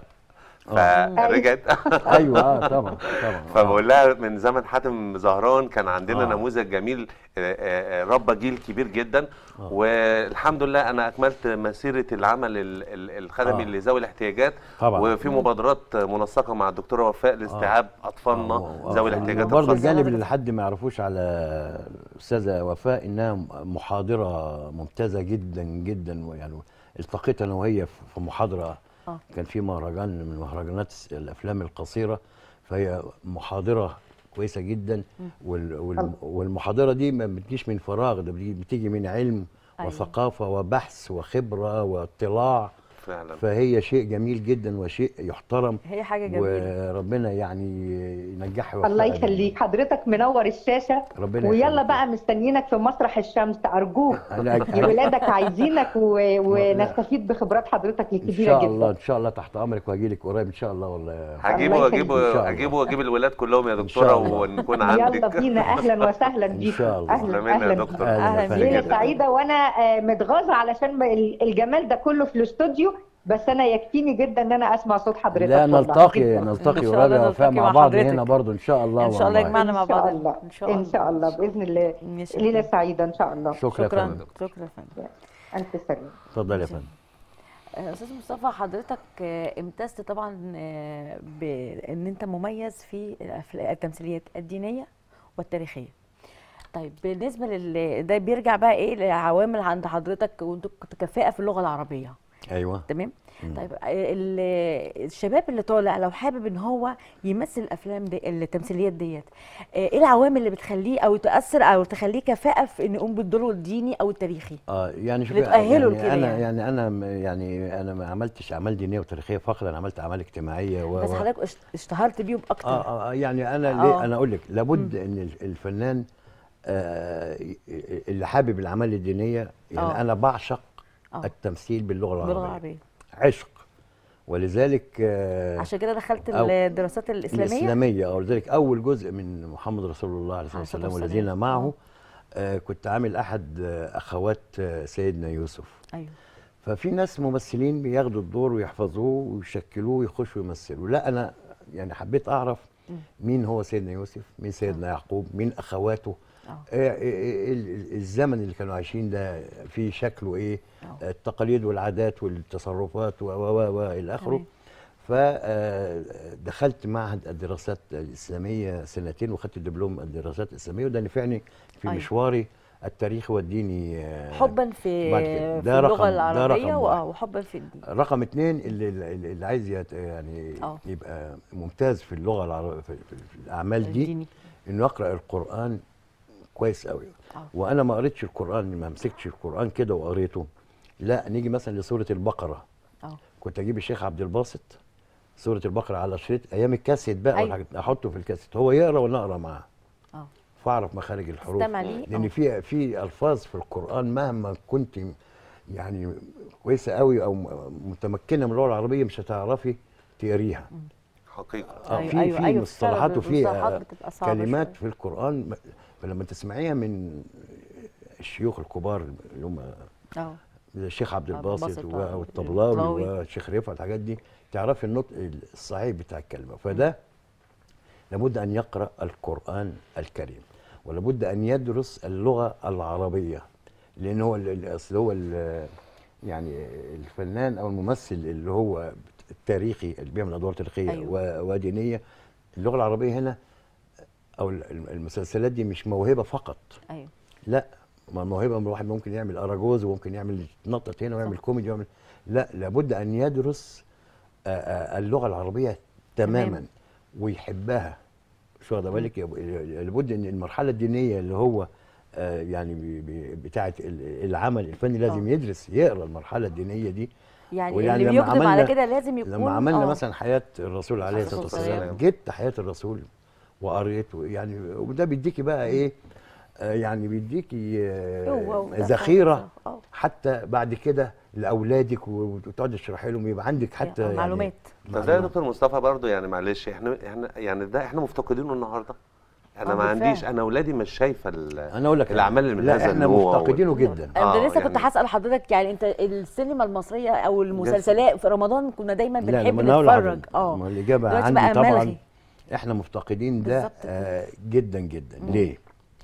[SPEAKER 3] فرجعت
[SPEAKER 2] ايوه اه طبعا طبعا آه.
[SPEAKER 3] فبقول لها من زمن حاتم زهران كان عندنا
[SPEAKER 2] آه.
[SPEAKER 3] نموذج جميل آه، آه، آه، ربى جيل كبير جدا
[SPEAKER 2] آه.
[SPEAKER 3] والحمد لله انا اكملت مسيره العمل ال- ال- الخدمي
[SPEAKER 2] آه.
[SPEAKER 3] لذوي الاحتياجات
[SPEAKER 2] طبعا.
[SPEAKER 3] وفي مبادرات منسقه مع الدكتوره وفاء لاستيعاب اطفالنا
[SPEAKER 2] آه،
[SPEAKER 3] ذوي
[SPEAKER 2] آه.
[SPEAKER 3] الاحتياجات
[SPEAKER 2] برضه
[SPEAKER 3] الخاصه
[SPEAKER 2] الجانب اللي حد ما يعرفوش على الاستاذه وفاء انها محاضره ممتازه جدا جدا ويعني التقيت انا وهي في محاضره
[SPEAKER 1] آه.
[SPEAKER 2] كان في مهرجان من مهرجانات الافلام القصيره فهي محاضره كويسه جدا وال وال والمحاضره دي ما بتجيش من فراغ ده بتيجي- بتيجي من علم
[SPEAKER 1] أيوة.
[SPEAKER 2] وثقافه وبحث وخبره واطلاع
[SPEAKER 3] فعلا
[SPEAKER 2] فهي شيء جميل جدا وشيء يحترم
[SPEAKER 1] هي حاجه جميله
[SPEAKER 2] وربنا يعني ينجحها وفاء
[SPEAKER 4] الله
[SPEAKER 2] دايماً.
[SPEAKER 4] يخليك حضرتك منور الشاشه
[SPEAKER 2] ربنا
[SPEAKER 4] ويلا
[SPEAKER 2] يخليك.
[SPEAKER 4] بقى مستنيينك في مسرح الشمس ارجوك
[SPEAKER 2] أنا-
[SPEAKER 4] يا ولادك عايزينك و... ونستفيد بخبرات حضرتك
[SPEAKER 2] ان
[SPEAKER 4] الكبيره
[SPEAKER 2] شاء
[SPEAKER 4] جدا
[SPEAKER 2] الله ان شاء الله تحت امرك واجي لك قريب ان شاء الله والله
[SPEAKER 3] هجيبه
[SPEAKER 4] الله يخليك.
[SPEAKER 2] إن شاء
[SPEAKER 3] واجيبه
[SPEAKER 2] الله.
[SPEAKER 3] اجيبه واجيب الولاد كلهم يا
[SPEAKER 2] شاء
[SPEAKER 3] دكتوره
[SPEAKER 2] الله.
[SPEAKER 3] ونكون
[SPEAKER 4] يلا
[SPEAKER 3] عندك
[SPEAKER 4] بينا اهلا وسهلا
[SPEAKER 2] إن
[SPEAKER 4] بيك
[SPEAKER 2] شاء الله.
[SPEAKER 4] اهلا
[SPEAKER 3] تسلمي لنا يا
[SPEAKER 4] اهلا
[SPEAKER 3] دكتور.
[SPEAKER 2] أهلا
[SPEAKER 1] أهلا
[SPEAKER 2] وسهلا.
[SPEAKER 1] بيك.
[SPEAKER 4] ليله
[SPEAKER 3] جداً.
[SPEAKER 4] سعيده وانا آه، متغاظه علشان ما- ال- الجمال ده كله في الاستوديو بس انا يكفيني جدا ان انا اسمع صوت حضرتك
[SPEAKER 2] لا
[SPEAKER 4] والله.
[SPEAKER 2] نلتقي
[SPEAKER 4] جداً.
[SPEAKER 2] نلتقي
[SPEAKER 1] إن شاء
[SPEAKER 2] قريب
[SPEAKER 1] الله
[SPEAKER 2] يا وفاء
[SPEAKER 1] نلتقي
[SPEAKER 2] مع
[SPEAKER 1] مع
[SPEAKER 2] بعض
[SPEAKER 1] حضرتك.
[SPEAKER 2] هنا برضو ان شاء الله
[SPEAKER 1] ان شاء الله
[SPEAKER 2] والله.
[SPEAKER 1] يجمعنا مع
[SPEAKER 4] ان شاء
[SPEAKER 1] بعض
[SPEAKER 4] الله
[SPEAKER 1] ان شاء الله
[SPEAKER 4] ان شاء الله باذن الله
[SPEAKER 1] ماشي.
[SPEAKER 4] ليله سعيده ان شاء الله
[SPEAKER 2] شكرا يا
[SPEAKER 1] شكرا
[SPEAKER 2] فندم
[SPEAKER 1] شكرا يا فندم
[SPEAKER 4] الف سلامه
[SPEAKER 2] اتفضل يا فندم
[SPEAKER 1] آه، استاذ مصطفى حضرتك آه، امتزت طبعا آه، بان انت مميز في الأفلا- التمثيليات الدينيه والتاريخيه طيب بالنسبه لل ده بيرجع بقى ايه لعوامل عند حضرتك وانت كنت كفاءه في اللغه العربيه
[SPEAKER 2] ايوه
[SPEAKER 1] تمام طيب آه، ال- الشباب اللي طالع لو حابب ان هو يمثل الافلام دي التمثيليات ديت آه، ايه العوامل اللي بتخليه او تاثر او تخليه كفاءه في انه يقوم بالدور الديني او التاريخي
[SPEAKER 2] اه يعني شوف
[SPEAKER 1] اللي تأهله
[SPEAKER 2] يعني
[SPEAKER 1] لكده
[SPEAKER 2] انا
[SPEAKER 1] يعني.
[SPEAKER 2] يعني انا م- يعني انا ما عملتش اعمال دينيه وتاريخيه فقط انا عملت اعمال اجتماعيه و
[SPEAKER 1] بس
[SPEAKER 2] و-
[SPEAKER 1] حضرتك اشت- اشتهرت بيهم اكتر
[SPEAKER 2] اه اه آه، يعني انا
[SPEAKER 1] آه.
[SPEAKER 2] ليه انا اقول لك لابد ان ال- الفنان آه ي- ي- اللي حابب الاعمال الدينيه يعني
[SPEAKER 1] آه.
[SPEAKER 2] انا بعشق
[SPEAKER 1] آه.
[SPEAKER 2] التمثيل باللغه العربيه
[SPEAKER 1] باللغه العربيه
[SPEAKER 2] عشق ولذلك آه
[SPEAKER 1] عشان كده دخلت
[SPEAKER 2] أو-
[SPEAKER 1] الدراسات الاسلاميه
[SPEAKER 2] الاسلاميه او لذلك اول جزء من محمد رسول الله عليه الصلاه
[SPEAKER 1] عليه الصلاة
[SPEAKER 2] والسلام
[SPEAKER 1] والسلام.
[SPEAKER 2] والذين معه آه كنت عامل احد آه اخوات آه سيدنا يوسف
[SPEAKER 1] ايوه
[SPEAKER 2] ففي ناس ممثلين بياخدوا الدور ويحفظوه ويشكلوه ويخشوا يمثلوا لا انا يعني حبيت اعرف مين هو سيدنا يوسف مين سيدنا يعقوب مين اخواته
[SPEAKER 1] اه
[SPEAKER 2] إيه إيه إيه ال- الزمن اللي كانوا عايشين ده فيه شكله ايه
[SPEAKER 1] آه.
[SPEAKER 2] التقاليد والعادات والتصرفات و و و و الى اخره
[SPEAKER 1] تمام.
[SPEAKER 2] فدخلت معهد الدراسات الاسلاميه سنتين وخدت دبلوم الدراسات الاسلاميه وده نفعني في
[SPEAKER 1] أيوة.
[SPEAKER 2] مشواري التاريخي والديني آه،
[SPEAKER 1] حبا في
[SPEAKER 2] بعد كده.
[SPEAKER 1] في
[SPEAKER 2] ده
[SPEAKER 1] اللغه
[SPEAKER 2] رقم- ده
[SPEAKER 1] العربيه
[SPEAKER 2] رقم
[SPEAKER 1] و-
[SPEAKER 2] واحد.
[SPEAKER 1] وحبا في الدين
[SPEAKER 2] رقم اتنين اللي, اللي اللي عايز يت- يعني
[SPEAKER 1] آه.
[SPEAKER 2] يبقى ممتاز في اللغه العربيه في, في, في الاعمال دي
[SPEAKER 1] الديني
[SPEAKER 2] انه يقرا القران كويس قوي
[SPEAKER 1] آه.
[SPEAKER 2] وانا ما قريتش القران ما مسكتش القران كده وقريته لا نيجي مثلا لسوره البقره
[SPEAKER 1] اه
[SPEAKER 2] كنت اجيب الشيخ عبد الباسط سوره البقره على شريط ايام الكاسيت بقى
[SPEAKER 1] أيوة.
[SPEAKER 2] والحاجات احطه في الكاسيت هو يقرا وانا اقرا معاه
[SPEAKER 1] اه
[SPEAKER 2] فاعرف مخارج الحروف
[SPEAKER 1] استمع ليه
[SPEAKER 2] لان
[SPEAKER 1] آه.
[SPEAKER 2] في في الفاظ في القران مهما كنت يعني كويسه قوي او م- متمكنه من اللغه العربيه مش هتعرفي تقريها
[SPEAKER 3] حقيقه
[SPEAKER 2] اه
[SPEAKER 1] أيوة،
[SPEAKER 2] في
[SPEAKER 1] أيوة،
[SPEAKER 2] في
[SPEAKER 1] أيوة،
[SPEAKER 2] مصطلحات
[SPEAKER 1] فعلا
[SPEAKER 2] وفي
[SPEAKER 1] المصطلحات
[SPEAKER 2] آه،
[SPEAKER 1] بتبقى صعبة
[SPEAKER 2] كلمات
[SPEAKER 1] شوية.
[SPEAKER 2] في القران م- فلما تسمعيها من الشيوخ الكبار اللي هم
[SPEAKER 1] اه
[SPEAKER 2] زي الشيخ عبد
[SPEAKER 1] عبد
[SPEAKER 2] الباسط
[SPEAKER 1] الباسط،
[SPEAKER 2] و-
[SPEAKER 1] آه،
[SPEAKER 2] والطبلاوي
[SPEAKER 1] الطبلاوي.
[SPEAKER 2] والشيخ رفعت الحاجات دي تعرفي النطق الصحيح بتاع الكلمه فده لابد ان يقرا القران الكريم ولابد ان يدرس اللغه العربيه لان هو ال- ال- اصل هو ال- يعني الفنان او الممثل اللي هو التاريخي اللي بيعمل ادوار تاريخيه
[SPEAKER 1] أيوة.
[SPEAKER 2] و- ودينيه اللغه العربيه هنا او ال- المسلسلات دي مش موهبه فقط
[SPEAKER 1] ايوه
[SPEAKER 2] لا ما موهبه من الواحد ممكن يعمل اراجوز وممكن يعمل يتنطط هنا ويعمل
[SPEAKER 1] صح.
[SPEAKER 2] كوميدي ويعمل لا لابد ان يدرس آه، آه، اللغه العربيه تماما
[SPEAKER 1] تمام.
[SPEAKER 2] ويحبها شو واخده بالك يب- لابد ان المرحله الدينيه اللي هو آه، يعني بي- بي- بتاعه ال- العمل الفني لازم
[SPEAKER 1] آه.
[SPEAKER 2] يدرس يقرا المرحله الدينيه دي
[SPEAKER 1] يعني
[SPEAKER 2] ويعني
[SPEAKER 1] اللي
[SPEAKER 2] لما
[SPEAKER 1] بيقدم على
[SPEAKER 2] عملنا-
[SPEAKER 1] كده لازم يكون
[SPEAKER 2] لما عملنا
[SPEAKER 1] آه.
[SPEAKER 2] مثلا حياه الرسول عليه
[SPEAKER 1] عليه
[SPEAKER 2] الصلاه
[SPEAKER 1] الصلاة
[SPEAKER 2] والسلام
[SPEAKER 3] والسلام.
[SPEAKER 2] جبت حياه الرسول وقريت يعني وده بيديكي بقى ايه آه، يعني بيديكي آه،
[SPEAKER 1] هو وده
[SPEAKER 2] ذخيره
[SPEAKER 1] صح، صح. آه.
[SPEAKER 2] حتى بعد كده لاولادك وتقعد تشرحي لهم يبقى عندك حتى يعني
[SPEAKER 1] معلومات
[SPEAKER 3] بس ده يا دكتور مصطفى برضو يعني معلش احنا احنا يعني ده احنا مفتقدينه النهارده انا
[SPEAKER 1] آه،
[SPEAKER 3] ما
[SPEAKER 1] بالفعل.
[SPEAKER 3] عنديش انا اولادي مش شايفه ال-
[SPEAKER 2] انا اقول لك
[SPEAKER 3] الاعمال اللي من
[SPEAKER 2] لا
[SPEAKER 3] هذا
[SPEAKER 2] احنا
[SPEAKER 3] النوع
[SPEAKER 2] مفتقدينه جدا
[SPEAKER 1] انا
[SPEAKER 3] آه،
[SPEAKER 1] ده لسه كنت
[SPEAKER 3] يعني-
[SPEAKER 1] هسال حضرتك يعني انت السينما المصريه او المسلسلات في رمضان كنا دايما
[SPEAKER 2] لا
[SPEAKER 1] بنحب
[SPEAKER 2] لما أنا أقول
[SPEAKER 1] نتفرج
[SPEAKER 2] لحضرتك، ما
[SPEAKER 1] اه
[SPEAKER 2] الاجابه
[SPEAKER 1] دلوقتي
[SPEAKER 2] عندي
[SPEAKER 1] بقى
[SPEAKER 2] طبعا
[SPEAKER 1] ملغي.
[SPEAKER 2] احنا مفتقدين ده
[SPEAKER 1] بالظبط كده.
[SPEAKER 2] آه جدا جدا ليه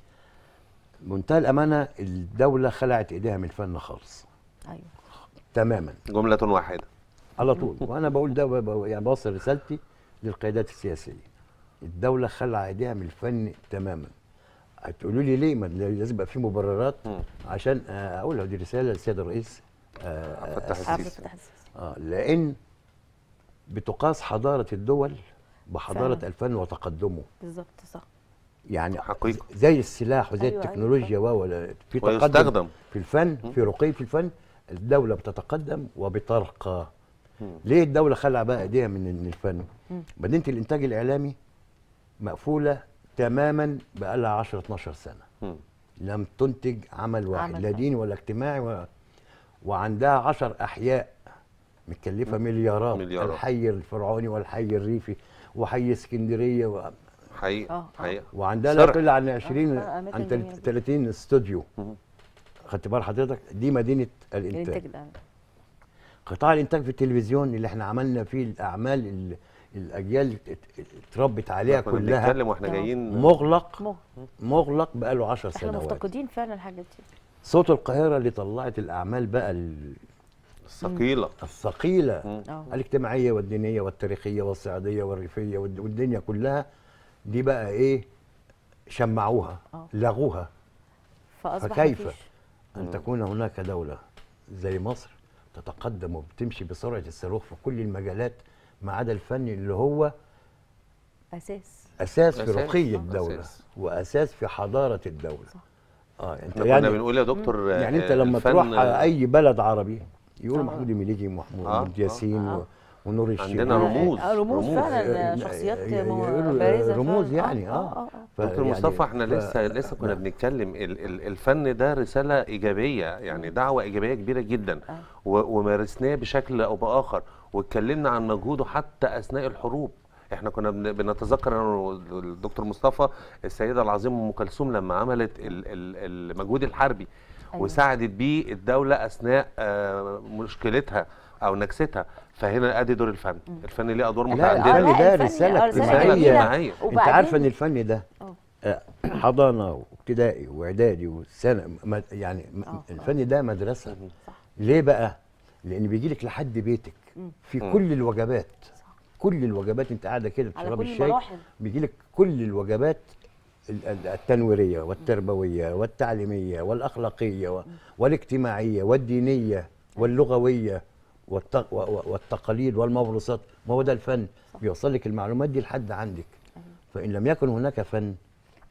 [SPEAKER 2] منتهى الامانه الدوله خلعت ايديها من الفن خالص
[SPEAKER 1] ايوه
[SPEAKER 2] تماما
[SPEAKER 3] جمله واحده
[SPEAKER 2] على طول وانا بقول ده ب- ب- يعني بوصل رسالتي للقيادات السياسيه الدوله خلع ايديها من الفن تماما هتقولوا لي ليه ما لازم يبقى في مبررات
[SPEAKER 3] مم.
[SPEAKER 2] عشان آه، اقولها دي رساله للسيد الرئيس آه،
[SPEAKER 3] عبد الفتاح
[SPEAKER 1] عبد
[SPEAKER 3] السيسي
[SPEAKER 1] الفتاح السيسي
[SPEAKER 2] اه لان بتقاس حضاره الدول بحضاره
[SPEAKER 1] فعلا.
[SPEAKER 2] الفن وتقدمه
[SPEAKER 1] بالظبط صح
[SPEAKER 2] يعني
[SPEAKER 3] حقيقة.
[SPEAKER 2] زي السلاح وزي
[SPEAKER 1] أيوة، أيوة،
[SPEAKER 2] التكنولوجيا و ولا في تقدم
[SPEAKER 3] ويستخدم.
[SPEAKER 2] في الفن في رقي في الفن الدوله بتتقدم وبترقى ليه الدوله خلع بقى ايديها من من الفن مدينه الانتاج الاعلامي مقفوله تماما بقى لها 10 12 سنه
[SPEAKER 3] مم.
[SPEAKER 2] لم تنتج عمل واحد
[SPEAKER 1] عمل
[SPEAKER 2] لا
[SPEAKER 1] واحد.
[SPEAKER 2] ديني ولا اجتماعي ولا وعندها 10 احياء متكلفه مليارات
[SPEAKER 3] مليارات.
[SPEAKER 2] الحي الفرعوني والحي الريفي وحي اسكندريه و...
[SPEAKER 3] حقيقه
[SPEAKER 1] آه، آه.
[SPEAKER 3] حقيقه
[SPEAKER 2] وعندها لا
[SPEAKER 3] صرح.
[SPEAKER 2] يقل عن 20
[SPEAKER 1] آه، أماكن
[SPEAKER 2] عن
[SPEAKER 1] جميلة.
[SPEAKER 2] 30 استوديو
[SPEAKER 3] مم.
[SPEAKER 2] خدت بال حضرتك دي مدينه الانتاج
[SPEAKER 1] الانتاج ده
[SPEAKER 2] قطاع الانتاج في التلفزيون اللي احنا عملنا فيه الاعمال اللي الاجيال ات- ات- اتربت عليها
[SPEAKER 3] كنا
[SPEAKER 2] كلها
[SPEAKER 3] بنتكلم واحنا
[SPEAKER 1] آه.
[SPEAKER 3] جايين
[SPEAKER 2] مغلق
[SPEAKER 1] مو
[SPEAKER 2] مغلق بقاله 10
[SPEAKER 1] احنا
[SPEAKER 2] سنوات
[SPEAKER 1] مفتقدين فعلا الحاجات دي
[SPEAKER 2] صوت القاهره اللي طلعت الاعمال بقى ال-
[SPEAKER 3] الثقيله
[SPEAKER 2] الثقيله
[SPEAKER 3] مم.
[SPEAKER 1] اه
[SPEAKER 2] الاجتماعيه والدينيه والتاريخيه والصعيديه والريفيه والد- والدنيا كلها دي بقى ايه شمعوها
[SPEAKER 1] آه.
[SPEAKER 2] لغوها
[SPEAKER 1] فاصبح
[SPEAKER 2] فكيف
[SPEAKER 1] مفيش.
[SPEAKER 2] ان تكون هناك دوله زي مصر تتقدم وبتمشي بسرعه الصاروخ في كل المجالات ما عدا الفن اللي هو
[SPEAKER 1] اساس
[SPEAKER 2] اساس في
[SPEAKER 3] أساس،
[SPEAKER 2] رقي
[SPEAKER 3] آه،
[SPEAKER 2] الدوله
[SPEAKER 3] أساس.
[SPEAKER 2] واساس في حضاره الدوله
[SPEAKER 1] صح.
[SPEAKER 2] اه انت
[SPEAKER 3] احنا
[SPEAKER 2] يعني
[SPEAKER 3] كنا بنقول يا دكتور
[SPEAKER 2] يعني انت
[SPEAKER 3] آه،
[SPEAKER 2] لما
[SPEAKER 3] الفن-
[SPEAKER 2] تروح اي بلد عربي يقول
[SPEAKER 1] آه.
[SPEAKER 2] محمود المليجي ومحمود
[SPEAKER 3] آه،
[SPEAKER 2] محمود ياسين
[SPEAKER 1] آه.
[SPEAKER 2] و- ونور الشريف
[SPEAKER 3] عندنا رموز
[SPEAKER 1] آه، رموز
[SPEAKER 3] رموز.
[SPEAKER 1] فعلا
[SPEAKER 2] آه،
[SPEAKER 1] شخصيات
[SPEAKER 2] آه،
[SPEAKER 1] مو-
[SPEAKER 2] يقولوا
[SPEAKER 1] بارزه
[SPEAKER 2] رموز
[SPEAKER 1] فعلاً.
[SPEAKER 2] يعني اه,
[SPEAKER 1] اه اه
[SPEAKER 3] دكتور
[SPEAKER 2] فيعني-
[SPEAKER 3] مصطفى احنا
[SPEAKER 2] ف-
[SPEAKER 3] لسه لسه كنا بنتكلم ال- ال- الفن ده رساله ايجابيه يعني دعوه ايجابيه كبيره جدا
[SPEAKER 1] آه.
[SPEAKER 3] و- ومارسناه بشكل او باخر واتكلمنا عن مجهوده حتى اثناء الحروب احنا كنا بن- بنتذكر انا والدكتور مصطفى السيده العظيمه ام كلثوم لما عملت ال- ال- المجهود الحربي
[SPEAKER 1] أيوة.
[SPEAKER 3] وساعدت بيه الدوله اثناء آه، مشكلتها او نكستها فهنا ادي دور الفن الفن ليه ادوار
[SPEAKER 2] لا
[SPEAKER 3] متعدده
[SPEAKER 2] الفن
[SPEAKER 1] لا،
[SPEAKER 2] ده
[SPEAKER 1] الفن-
[SPEAKER 2] رساله
[SPEAKER 1] آه، رسالة
[SPEAKER 2] اجتماعيه
[SPEAKER 3] جميلة.
[SPEAKER 1] جميلة.
[SPEAKER 3] انت
[SPEAKER 2] انت
[SPEAKER 1] وبعدين-
[SPEAKER 2] عارفه ان الفن ده
[SPEAKER 1] آه.
[SPEAKER 2] آه، حضانه وابتدائي واعدادي وسنه م- يعني م-
[SPEAKER 1] آه.
[SPEAKER 2] الفن ده مدرسه
[SPEAKER 1] صح.
[SPEAKER 2] ليه بقى؟ لان بيجي لك لحد بيتك في
[SPEAKER 3] مم.
[SPEAKER 2] كل الوجبات كل الوجبات انت قاعده كده
[SPEAKER 1] على
[SPEAKER 2] بتشربي
[SPEAKER 1] كل
[SPEAKER 2] الشاي
[SPEAKER 1] المراحل.
[SPEAKER 2] بيجي لك كل الوجبات ال- ال- التنويريه والتربويه والتعليميه والاخلاقيه و- والاجتماعيه والدينيه واللغويه والت- و- و- والتقاليد والموروثات ما هو ده الفن بيوصل لك المعلومات دي لحد عندك فان لم يكن هناك فن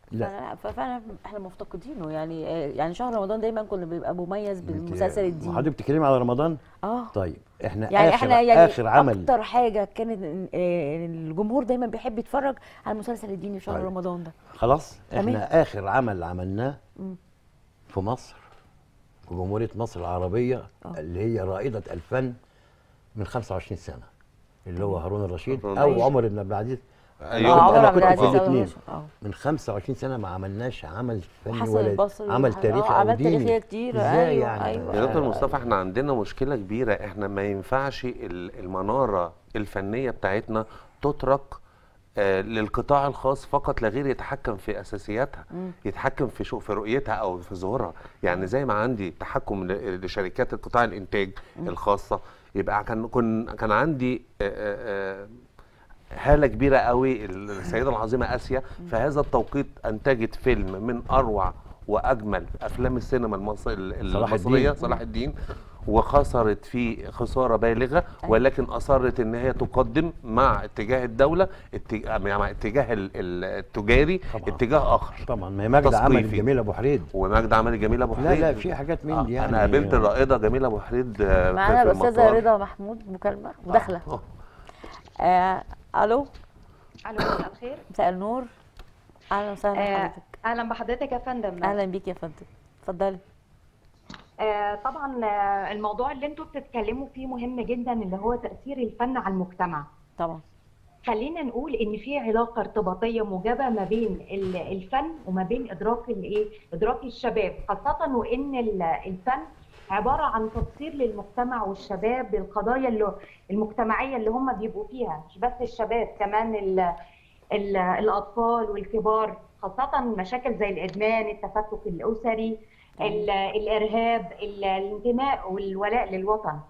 [SPEAKER 2] لا.
[SPEAKER 1] فأنا- ففعلا احنا مفتقدينه يعني آه، يعني شهر رمضان دايما كنا بيبقى مميز بالمسلسل الديني
[SPEAKER 2] حضرتك بتتكلمي على رمضان
[SPEAKER 1] اه
[SPEAKER 2] طيب احنا
[SPEAKER 1] يعني
[SPEAKER 2] اخر
[SPEAKER 1] احنا يعني
[SPEAKER 2] اخر عمل
[SPEAKER 1] اكتر حاجه كانت آه، الجمهور دايما بيحب يتفرج على المسلسل الديني في شهر
[SPEAKER 2] طيب.
[SPEAKER 1] رمضان ده
[SPEAKER 2] خلاص
[SPEAKER 1] تمام.
[SPEAKER 2] احنا اخر عمل عملناه
[SPEAKER 1] مم.
[SPEAKER 2] في مصر في جمهوريه مصر العربيه
[SPEAKER 1] آه.
[SPEAKER 2] اللي هي رائده الفن من 25 سنه اللي هو هارون الرشيد
[SPEAKER 3] هارون
[SPEAKER 2] او
[SPEAKER 1] الرشيد.
[SPEAKER 2] عمر بن عبد العزيز
[SPEAKER 3] أيوة.
[SPEAKER 1] آه،
[SPEAKER 2] أنا
[SPEAKER 1] عمر
[SPEAKER 2] كنت
[SPEAKER 1] عبد
[SPEAKER 2] في
[SPEAKER 1] العزيز أول
[SPEAKER 2] الاتنين.
[SPEAKER 1] رشيد. اه
[SPEAKER 2] من 25 سنه ما عملناش عمل فني
[SPEAKER 1] وحسن
[SPEAKER 2] ولا
[SPEAKER 1] البصري
[SPEAKER 2] عمل
[SPEAKER 1] وح-
[SPEAKER 2] تاريخي
[SPEAKER 1] آه،
[SPEAKER 2] او
[SPEAKER 1] أعمال
[SPEAKER 2] ديني
[SPEAKER 1] تاريخية كتير.
[SPEAKER 2] ازاي
[SPEAKER 1] أيوة،
[SPEAKER 2] يعني
[SPEAKER 1] أيوة.
[SPEAKER 3] يا دكتور مصطفى احنا عندنا مشكله كبيره احنا ما ينفعش ال- المناره الفنيه بتاعتنا تترك آه، للقطاع الخاص فقط لا غير يتحكم في اساسياتها يتحكم في شو في رؤيتها او في ظهورها يعني زي ما عندي تحكم ل- لشركات القطاع الانتاج الخاصه يبقى كان كن كان عندي آه، آه، آه، هاله كبيره قوي السيده العظيمه اسيا في هذا التوقيت انتجت فيلم من اروع واجمل افلام السينما المص- ال-
[SPEAKER 2] صلاح
[SPEAKER 3] المصريه
[SPEAKER 2] الدين.
[SPEAKER 3] صلاح الدين وخسرت فيه خساره بالغه ولكن اصرت ان هي تقدم مع اتجاه الدوله اتجاه مع اتجاه ال- ال- التجاري
[SPEAKER 2] طبعاً.
[SPEAKER 3] اتجاه اخر
[SPEAKER 2] طبعا ما هي ماجدة عمل
[SPEAKER 3] تثقيفي.
[SPEAKER 2] جميل ابو حريد
[SPEAKER 3] ومجد عمل جميله ابو
[SPEAKER 2] لا
[SPEAKER 3] حريد
[SPEAKER 2] لا في حاجات من دي
[SPEAKER 3] آه،
[SPEAKER 2] يعني
[SPEAKER 3] انا قابلت الرائده جميله ابو حريد آه، في-
[SPEAKER 1] معانا
[SPEAKER 3] في
[SPEAKER 1] الاستاذه
[SPEAKER 3] المطار.
[SPEAKER 1] رضا محمود مكالمه مداخله
[SPEAKER 3] آه.
[SPEAKER 1] آه الو
[SPEAKER 5] الو مساء الخير
[SPEAKER 1] مساء النور اهلا وسهلا
[SPEAKER 5] آه،
[SPEAKER 1] بحضرتك
[SPEAKER 5] اهلا بحضرتك يا فندم
[SPEAKER 1] اهلا بيك يا فندم اتفضلي
[SPEAKER 5] آه، طبعا آه، الموضوع اللي انتوا بتتكلموا فيه مهم جدا اللي هو تاثير الفن على المجتمع
[SPEAKER 1] طبعا
[SPEAKER 5] خلينا نقول ان في علاقه ارتباطيه موجبه ما بين ال- الفن وما بين ادراك الايه ادراك الشباب خاصه وان ال- الفن عباره عن تبصير للمجتمع والشباب بالقضايا اللي المجتمعيه اللي هم بيبقوا فيها مش بس الشباب كمان ال ال الاطفال والكبار خاصه مشاكل زي الادمان التفكك الاسري ال- الارهاب ال- الانتماء والولاء للوطن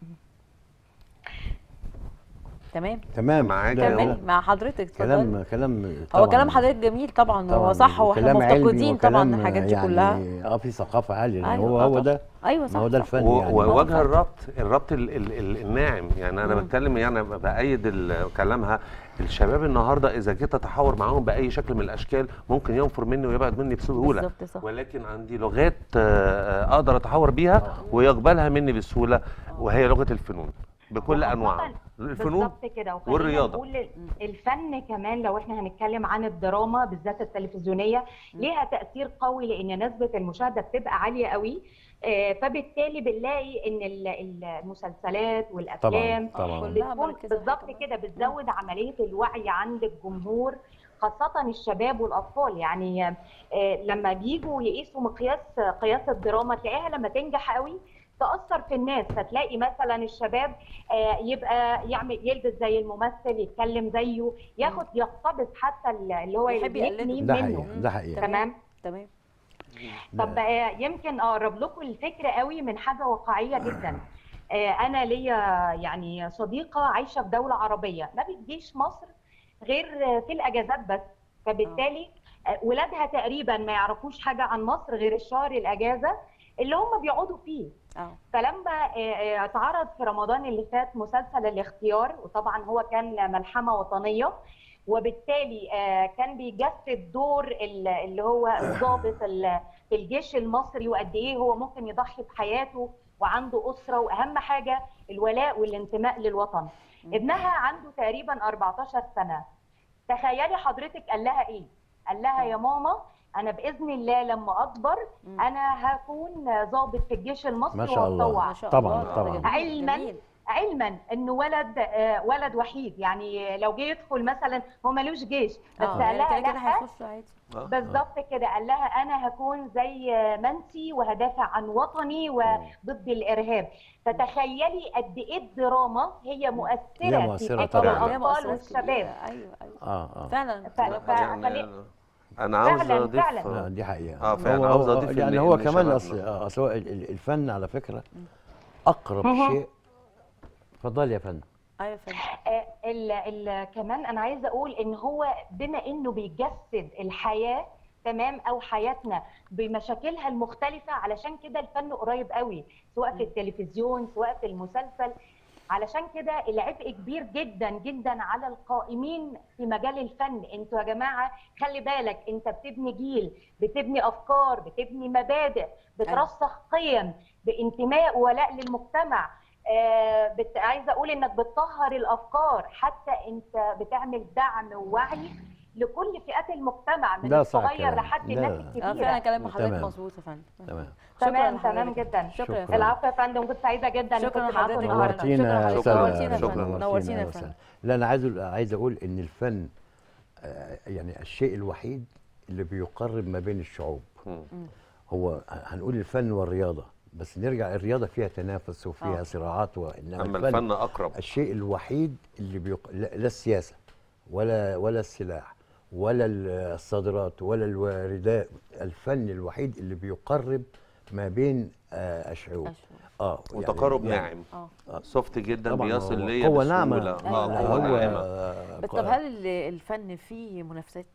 [SPEAKER 1] تمام
[SPEAKER 2] تمام
[SPEAKER 3] معاك
[SPEAKER 2] ده
[SPEAKER 3] يا
[SPEAKER 1] كملي
[SPEAKER 3] هو.
[SPEAKER 1] مع حضرتك اتفضلي
[SPEAKER 2] كلام كلام
[SPEAKER 1] هو
[SPEAKER 2] طبعاً.
[SPEAKER 1] كلام حضرتك جميل طبعا هو
[SPEAKER 2] طبعاً
[SPEAKER 1] صح هو احنا
[SPEAKER 2] وكلام علمي
[SPEAKER 1] مفتقدين طبعا
[SPEAKER 2] وكلام
[SPEAKER 1] الحاجات دي
[SPEAKER 2] يعني
[SPEAKER 1] كلها
[SPEAKER 2] اه في ثقافه عاليه لأن
[SPEAKER 1] أيوة،
[SPEAKER 2] هو
[SPEAKER 1] آه
[SPEAKER 2] هو
[SPEAKER 1] طبعاً.
[SPEAKER 2] ده
[SPEAKER 1] ايوه صح
[SPEAKER 2] ما هو ده
[SPEAKER 1] صح.
[SPEAKER 2] الفن
[SPEAKER 3] و-
[SPEAKER 2] يعني
[SPEAKER 3] ووجه الربط الربط ال ال ال الناعم يعني انا
[SPEAKER 1] مم.
[SPEAKER 3] بتكلم يعني بايد ال- كلامها الشباب النهارده اذا جيت اتحاور معاهم باي شكل من الاشكال ممكن ينفر مني ويبعد مني بسهوله
[SPEAKER 1] بالظبط صح
[SPEAKER 3] ولكن عندي لغات آه، اقدر اتحاور بيها ويقبلها مني بسهوله وهي لغه الفنون بكل
[SPEAKER 5] وخاصة
[SPEAKER 3] انواعها الفنون
[SPEAKER 5] بالظبط كده وخلينا
[SPEAKER 3] والرياضة.
[SPEAKER 5] نقول ال- الفن كمان لو احنا هنتكلم عن الدراما بالذات التلفزيونيه ليها تاثير قوي لان نسبه المشاهده بتبقى عاليه قوي آه، فبالتالي بنلاقي ان ال- المسلسلات والافلام
[SPEAKER 2] طبعاً، طبعاً.
[SPEAKER 1] كلها
[SPEAKER 5] بتكون
[SPEAKER 1] مركزة
[SPEAKER 5] بالظبط
[SPEAKER 1] كده.
[SPEAKER 5] كده بتزود عمليه الوعي عند الجمهور خاصة الشباب والأطفال يعني آه، لما بيجوا يقيسوا مقياس قياس الدراما تلاقيها لما تنجح قوي تأثر في الناس فتلاقي مثلا الشباب آه، يبقى يعمل يلبس زي الممثل يتكلم زيه ياخد يقتبس حتى اللي هو
[SPEAKER 1] يحب يقلده.
[SPEAKER 5] يبني
[SPEAKER 2] ده
[SPEAKER 5] منه
[SPEAKER 2] حقيقي ده حقيقي
[SPEAKER 5] تمام
[SPEAKER 1] تمام
[SPEAKER 5] طب آه، يمكن اقرب لكم الفكره قوي من حاجه واقعيه جدا آه، انا ليا يعني صديقه عايشه في دوله عربيه ما بتجيش مصر غير آه، في الاجازات بس فبالتالي آه، ولادها تقريبا ما يعرفوش حاجه عن مصر غير الشهر الاجازه اللي هم بيقعدوا فيه
[SPEAKER 1] اه
[SPEAKER 5] فلما آه، آه، اتعرض في رمضان اللي فات مسلسل الاختيار وطبعا هو كان ملحمه وطنيه وبالتالي آه، كان بيجسد دور ال- اللي هو الضابط ال- في الجيش المصري وقد ايه هو ممكن يضحي بحياته وعنده اسره واهم حاجه الولاء والانتماء للوطن. ابنها عنده تقريبا 14 سنه. تخيلي حضرتك قال لها ايه؟ قال لها يا ماما انا باذن الله لما اكبر
[SPEAKER 1] مم.
[SPEAKER 5] انا هكون ضابط في الجيش المصري
[SPEAKER 2] ما شاء الله.
[SPEAKER 5] وهتطوع
[SPEAKER 1] ما شاء
[SPEAKER 2] طبعاً،
[SPEAKER 1] الله،
[SPEAKER 2] طبعاً.
[SPEAKER 1] جميل،
[SPEAKER 5] علماً
[SPEAKER 1] جميل.
[SPEAKER 5] علما انه ولد آه، ولد وحيد يعني لو جه يدخل مثلا هو ملوش جيش بس
[SPEAKER 1] اه
[SPEAKER 5] قال
[SPEAKER 1] يعني
[SPEAKER 5] لها
[SPEAKER 1] كده كده
[SPEAKER 5] لا
[SPEAKER 1] هيخشوا عادي
[SPEAKER 5] بالظبط كده قال لها انا هكون زي منسي وهدافع عن وطني وضد الارهاب فتخيلي قد ايه الدراما هي مؤثره,
[SPEAKER 2] هي مؤثرة
[SPEAKER 5] في
[SPEAKER 2] طبعاً.
[SPEAKER 1] ليها
[SPEAKER 5] الاطفال
[SPEAKER 1] مؤثرات
[SPEAKER 5] والشباب
[SPEAKER 1] كبيرة. ايوه ايوه
[SPEAKER 2] اه اه
[SPEAKER 1] فعلا
[SPEAKER 5] ف- ف-
[SPEAKER 3] يعني
[SPEAKER 5] فليه-
[SPEAKER 3] انا عاوز
[SPEAKER 5] فعلاً،
[SPEAKER 3] اضيف
[SPEAKER 5] فعلاً.
[SPEAKER 2] لا دي حقيقة
[SPEAKER 3] آه، فعلا
[SPEAKER 2] هو-
[SPEAKER 3] عاوز
[SPEAKER 2] هو-
[SPEAKER 3] أضيف
[SPEAKER 2] يعني
[SPEAKER 3] إن-
[SPEAKER 2] هو
[SPEAKER 3] إن
[SPEAKER 2] كمان
[SPEAKER 3] شبابنا.
[SPEAKER 2] اصل آه، أصل هو ال- ال- الفن على فكرة أقرب
[SPEAKER 5] مهم.
[SPEAKER 2] شيء اتفضل يا فندم
[SPEAKER 1] ايوه فعلا
[SPEAKER 5] آه، ال ال كمان انا عايزه اقول ان هو بما انه بيجسد الحياه تمام او حياتنا بمشاكلها المختلفه علشان كده الفن قريب قوي سواء في التلفزيون سواء في المسلسل علشان كده العبء كبير جدا جدا على القائمين في مجال الفن انتوا يا جماعه خلي بالك انت بتبني جيل بتبني افكار بتبني مبادئ بترسخ قيم بانتماء وولاء للمجتمع آه بت... عايزه اقول انك بتطهر الافكار حتى انت بتعمل دعم ووعي لكل فئات المجتمع من
[SPEAKER 2] ده صح
[SPEAKER 5] الصغير
[SPEAKER 2] كلام.
[SPEAKER 5] لحد
[SPEAKER 2] لا،
[SPEAKER 5] الناس
[SPEAKER 2] لا.
[SPEAKER 1] اه
[SPEAKER 5] الكبيره
[SPEAKER 1] فعلا كلام حضرتك
[SPEAKER 2] تمام.
[SPEAKER 1] مظبوط يا فندم
[SPEAKER 2] تمام
[SPEAKER 1] شكراً
[SPEAKER 5] تمام
[SPEAKER 1] لحضرتك.
[SPEAKER 5] تمام جدا
[SPEAKER 1] شكرا
[SPEAKER 2] شكراً.
[SPEAKER 5] العفو يا فندم كنت سعيده جدا إني
[SPEAKER 1] شكراً
[SPEAKER 5] كنت معاكم
[SPEAKER 1] لحضرتك.
[SPEAKER 5] النهارده
[SPEAKER 2] نورتينا يا
[SPEAKER 1] شكراً
[SPEAKER 2] أستاذة
[SPEAKER 1] نورتينا يا
[SPEAKER 2] رشا،
[SPEAKER 1] فندم.
[SPEAKER 2] نورتينا
[SPEAKER 1] نورتينا يا
[SPEAKER 2] أستاذة.
[SPEAKER 1] فندم.
[SPEAKER 2] لا انا عايز عايز اقول ان الفن آه، يعني الشيء الوحيد اللي بيقرب ما بين الشعوب
[SPEAKER 3] مم.
[SPEAKER 2] هو هنقول الفن والرياضه بس نرجع الرياضه فيها تنافس وفيها
[SPEAKER 1] آه.
[SPEAKER 2] صراعات وانما
[SPEAKER 3] اما الفن اقرب
[SPEAKER 2] الشيء الوحيد اللي بيق... لا لا السياسه ولا ولا السلاح ولا الصادرات ولا الواردات الفن الوحيد اللي بيقرب ما بين آه، الشعوب
[SPEAKER 1] أشهر.
[SPEAKER 2] اه
[SPEAKER 3] وتقارب
[SPEAKER 2] يعني
[SPEAKER 3] ناعم
[SPEAKER 1] اه
[SPEAKER 3] سوفت جدا
[SPEAKER 2] طبعاً
[SPEAKER 3] بيصل
[SPEAKER 2] هو
[SPEAKER 3] ليا
[SPEAKER 2] قوة ناعمة
[SPEAKER 3] بسهولة.
[SPEAKER 1] أيوة،
[SPEAKER 3] اه
[SPEAKER 1] أيوة.
[SPEAKER 3] قوة
[SPEAKER 2] هو
[SPEAKER 3] ناعمة
[SPEAKER 2] آه،
[SPEAKER 1] بس طب هل ال- الفن فيه منافسات؟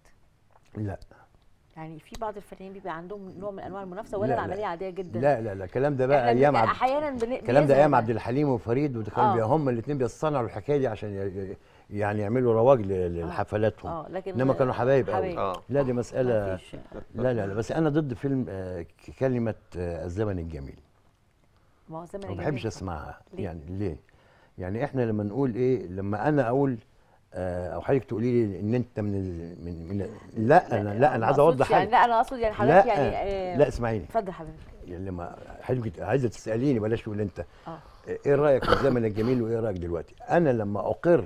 [SPEAKER 2] لا
[SPEAKER 1] يعني في بعض الفنانين بيبقى عندهم نوع من انواع المنافسه ولا
[SPEAKER 2] لا، لا.
[SPEAKER 1] العمليه عاديه جدا؟
[SPEAKER 2] لا لا لا الكلام ده بقى
[SPEAKER 1] إحنا
[SPEAKER 2] ايام
[SPEAKER 1] بنبقى
[SPEAKER 2] عبد
[SPEAKER 1] احيانا بن...
[SPEAKER 2] الكلام ده
[SPEAKER 1] بيظهر
[SPEAKER 2] ايام
[SPEAKER 1] بقى.
[SPEAKER 2] عبد الحليم وفريد وده كانوا
[SPEAKER 1] آه.
[SPEAKER 2] بي- هم الاثنين بيصنعوا الحكايه دي عشان ي- ي- يعني يعملوا رواج ل- لحفلاتهم
[SPEAKER 1] اه لكن
[SPEAKER 2] انما كانوا حبايب قوي
[SPEAKER 1] حبايب.
[SPEAKER 3] اه
[SPEAKER 2] لا دي مساله
[SPEAKER 1] مفيش-
[SPEAKER 2] لا لا لا بس انا ضد فيلم آه، ك- كلمه آه، الزمن الجميل
[SPEAKER 1] ما هو الزمن
[SPEAKER 2] ما
[SPEAKER 1] الجميل.
[SPEAKER 2] بحبش اسمعها
[SPEAKER 1] ليه؟
[SPEAKER 2] يعني ليه يعني احنا لما نقول ايه لما انا اقول آه، او حضرتك تقولي لي ان انت من ال- من, من لا انا لا انا
[SPEAKER 1] ما
[SPEAKER 2] عايز
[SPEAKER 1] أقصدش
[SPEAKER 2] اوضح
[SPEAKER 1] يعني
[SPEAKER 2] حاجه
[SPEAKER 1] لا انا اقصد يعني حضرتك
[SPEAKER 2] لا
[SPEAKER 1] يعني آه،
[SPEAKER 2] لا اسمعيني
[SPEAKER 1] اتفضل حضرتك
[SPEAKER 2] يعني لما حضرتك عايزه تساليني بلاش تقول انت
[SPEAKER 1] اه
[SPEAKER 2] ايه رايك في الزمن الجميل وايه رايك دلوقتي انا لما اقر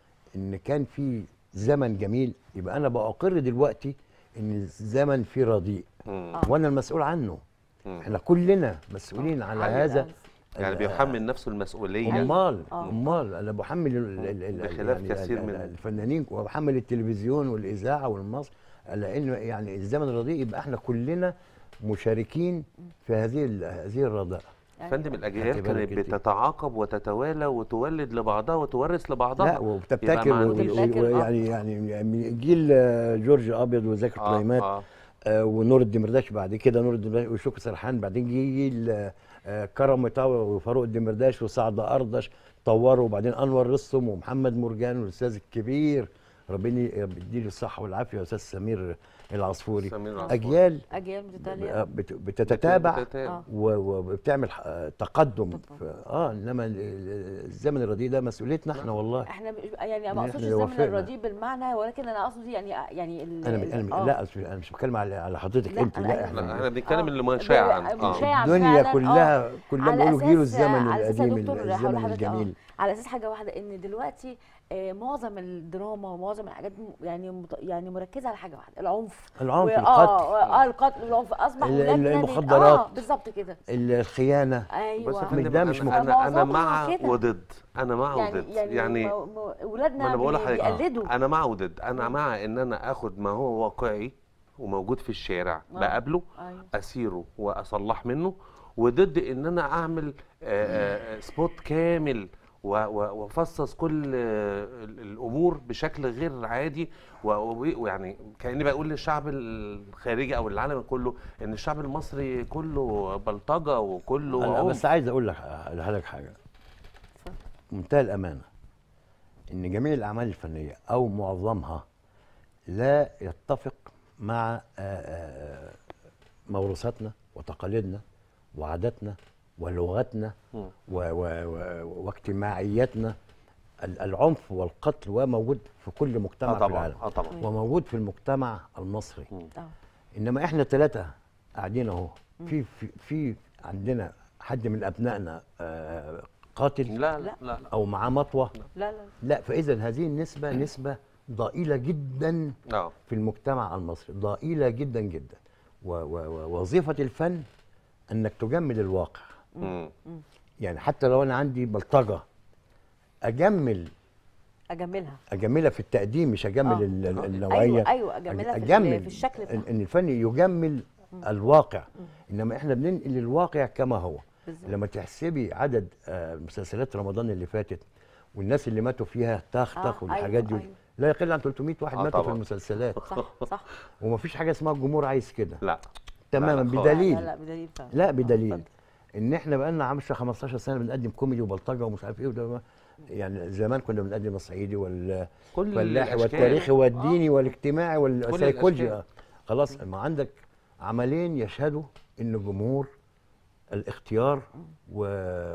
[SPEAKER 2] ان كان في زمن جميل يبقى انا بأقر دلوقتي ان الزمن فيه رديء
[SPEAKER 3] مم.
[SPEAKER 1] آه.
[SPEAKER 2] وانا المسؤول عنه
[SPEAKER 3] مم.
[SPEAKER 2] احنا كلنا مسؤولين على
[SPEAKER 3] حقيقة.
[SPEAKER 2] هذا
[SPEAKER 3] يعني بيحمل نفسه المسؤولية
[SPEAKER 2] امال
[SPEAKER 1] آه.
[SPEAKER 2] امال انا بحمل ال- ال- ال-
[SPEAKER 3] بخلاف كثير
[SPEAKER 2] ال-
[SPEAKER 3] من-
[SPEAKER 2] الفنانين وبحمل التلفزيون والاذاعه والمصر لانه يعني الزمن الرديء يبقى احنا كلنا مشاركين في هذه ال- هذه الرضاء
[SPEAKER 3] فندم الاجيال
[SPEAKER 2] خدت بالك
[SPEAKER 3] كانت
[SPEAKER 2] انت؟
[SPEAKER 3] بتتعاقب وتتوالى وتولد لبعضها وتورث لبعضها
[SPEAKER 2] لا وبتبتكر
[SPEAKER 3] مع-
[SPEAKER 2] و- و-
[SPEAKER 1] وتبتكر، آه.
[SPEAKER 2] يعني يعني من جيل آه، جورج ابيض وزكي
[SPEAKER 3] آه،
[SPEAKER 2] طليمات
[SPEAKER 3] آه.
[SPEAKER 2] آه، ونور الدمرداش بعد كده نور الدمرداش وشكري سرحان بعدين جه جيل آه، آه، كرم مطاوع وفاروق الدمرداش وسعد اردش طوروا وبعدين انور رستم ومحمد مرجان والاستاذ الكبير ربنا يديله الصحه والعافيه يا استاذ سمير العصفوري
[SPEAKER 3] سمير العصفوري.
[SPEAKER 2] اجيال
[SPEAKER 1] اجيال
[SPEAKER 2] آه،
[SPEAKER 1] متتاليه
[SPEAKER 2] بت- بتتتابع
[SPEAKER 3] بتتابع.
[SPEAKER 1] آه.
[SPEAKER 2] و- وبتعمل ح- تقدم في اه انما ال- ال- الزمن الرديء ده مسؤوليتنا احنا والله
[SPEAKER 1] احنا مش- يعني ما
[SPEAKER 2] إن
[SPEAKER 1] اقصدش
[SPEAKER 2] إحنا
[SPEAKER 1] الزمن
[SPEAKER 2] وافقنا.
[SPEAKER 1] الرديء بالمعنى ولكن انا اقصد يعني يعني ال-
[SPEAKER 2] انا
[SPEAKER 1] ال-
[SPEAKER 2] انا
[SPEAKER 1] آه.
[SPEAKER 2] لا أصل انا مش بتكلم على على حضرتك
[SPEAKER 1] لا،
[SPEAKER 2] انت
[SPEAKER 1] أنا-
[SPEAKER 2] لا
[SPEAKER 3] لا
[SPEAKER 2] احنا
[SPEAKER 3] احنا بنتكلم
[SPEAKER 1] آه.
[SPEAKER 3] اللي منشاع عن
[SPEAKER 1] ب-
[SPEAKER 3] اه
[SPEAKER 1] منشاع
[SPEAKER 2] الدنيا
[SPEAKER 1] فعلاً،
[SPEAKER 2] كلها
[SPEAKER 1] آه.
[SPEAKER 2] كلها
[SPEAKER 1] على
[SPEAKER 2] بيقولوا جيل
[SPEAKER 1] أساس-
[SPEAKER 2] الزمن
[SPEAKER 1] على أساس يا
[SPEAKER 2] القديم
[SPEAKER 1] دكتور
[SPEAKER 2] الزمن
[SPEAKER 1] حضرتك- آه،
[SPEAKER 2] الجميل
[SPEAKER 1] على اساس حاجه واحده ان دلوقتي آه، معظم الدراما ومعظم الحاجات م- يعني مت- يعني مركزه على حاجه واحده العنف
[SPEAKER 2] العنف
[SPEAKER 1] و-
[SPEAKER 2] القتل
[SPEAKER 1] اه اه القتل والعنف اصبح
[SPEAKER 2] ال-
[SPEAKER 1] ولادنا دل-
[SPEAKER 2] المخدرات.
[SPEAKER 1] اه بالظبط كده
[SPEAKER 2] ال- الخيانه
[SPEAKER 3] بس
[SPEAKER 1] ايوه
[SPEAKER 3] يا فندم
[SPEAKER 2] ده مش
[SPEAKER 3] أنا-
[SPEAKER 2] مخ-
[SPEAKER 3] انا انا
[SPEAKER 1] معظمها
[SPEAKER 3] مع
[SPEAKER 1] كده.
[SPEAKER 3] وضد انا مع
[SPEAKER 1] يعني
[SPEAKER 3] وضد
[SPEAKER 1] يعني,
[SPEAKER 3] يعني
[SPEAKER 1] م- م- ولادنا
[SPEAKER 3] ما انا بقول
[SPEAKER 1] بي-
[SPEAKER 3] لحضرتك
[SPEAKER 1] بيقلدوا
[SPEAKER 3] انا مع وضد انا مع ان انا اخد ما هو واقعي وموجود في الشارع
[SPEAKER 1] آه.
[SPEAKER 3] بقابله
[SPEAKER 1] ايوه
[SPEAKER 3] اسيره واصلح منه وضد ان انا اعمل آه، آه، سبوت كامل و- و- وافصص كل آه، ال- الامور بشكل غير عادي و- و- ويعني كاني بقول للشعب الخارجي او العالم كله ان الشعب المصري كله بلطجه وكله
[SPEAKER 2] انا
[SPEAKER 3] عنف.
[SPEAKER 2] بس عايز اقول لك لحضرتك حاجه منتهى الامانه ان جميع الاعمال الفنيه او معظمها لا يتفق مع آه، آه، موروثاتنا وتقاليدنا وعاداتنا ولغتنا
[SPEAKER 3] مم.
[SPEAKER 2] و و و واجتماعياتنا ال- العنف والقتل وموجود في كل مجتمع
[SPEAKER 3] اه
[SPEAKER 2] في
[SPEAKER 3] طبعا
[SPEAKER 2] العالم
[SPEAKER 3] اه طبعا
[SPEAKER 2] وموجود في المجتمع المصري
[SPEAKER 1] اه
[SPEAKER 2] انما احنا ثلاثه قاعدين اهو في في في عندنا حد من ابنائنا آه، قاتل
[SPEAKER 3] لا لا
[SPEAKER 1] لا.
[SPEAKER 3] لا, لا.
[SPEAKER 2] او معاه مطوه
[SPEAKER 1] لا لا
[SPEAKER 2] لا فاذا هذه النسبه نسبه ضئيله جدا
[SPEAKER 3] اه
[SPEAKER 2] في المجتمع المصري ضئيله جدا جدا و- و- ووظيفه الفن انك تجمل الواقع
[SPEAKER 3] مم.
[SPEAKER 2] يعني حتى لو انا عندي بلطجه اجمل
[SPEAKER 1] اجملها
[SPEAKER 2] اجملها في التقديم مش اجمل
[SPEAKER 1] آه.
[SPEAKER 2] ال- ال-
[SPEAKER 1] آه.
[SPEAKER 2] النوعيه
[SPEAKER 1] ايوه ايوه اجملها في,
[SPEAKER 2] اجمل
[SPEAKER 1] ال- في الشكل
[SPEAKER 2] ان
[SPEAKER 1] بتاعها
[SPEAKER 2] إن الفن يجمل الواقع انما احنا بننقل الواقع كما هو
[SPEAKER 1] بالظبط.
[SPEAKER 2] لما تحسبي عدد آه، مسلسلات رمضان اللي فاتت والناس اللي ماتوا فيها طخ
[SPEAKER 1] آه،
[SPEAKER 2] طخ والحاجات دي
[SPEAKER 1] أيوة، أيوة.
[SPEAKER 2] لا يقل عن 300 واحد
[SPEAKER 3] آه،
[SPEAKER 2] ماتوا في
[SPEAKER 3] طبعاً.
[SPEAKER 2] المسلسلات
[SPEAKER 1] صح صح
[SPEAKER 2] ومفيش حاجه اسمها الجمهور عايز كده
[SPEAKER 3] لا
[SPEAKER 2] تماما
[SPEAKER 3] لا خالص.
[SPEAKER 2] بدليل
[SPEAKER 1] لا لا بدليل فعلا
[SPEAKER 2] لا
[SPEAKER 1] آه،
[SPEAKER 2] بدليل
[SPEAKER 1] اتفضل.
[SPEAKER 2] ان احنا بقى لنا 10 15 سنه بنقدم كوميدي وبلطجه ومش عارف ايه وده ما- يعني زمان كنا بنقدم الصعيدي وال
[SPEAKER 3] كل
[SPEAKER 2] الفلاحي
[SPEAKER 3] الأشكال.
[SPEAKER 2] والتاريخي والديني والاجتماعي والسيكولوجي
[SPEAKER 3] الأشكال.
[SPEAKER 2] خلاص ما عندك عملين يشهدوا ان الجمهور الاختيار و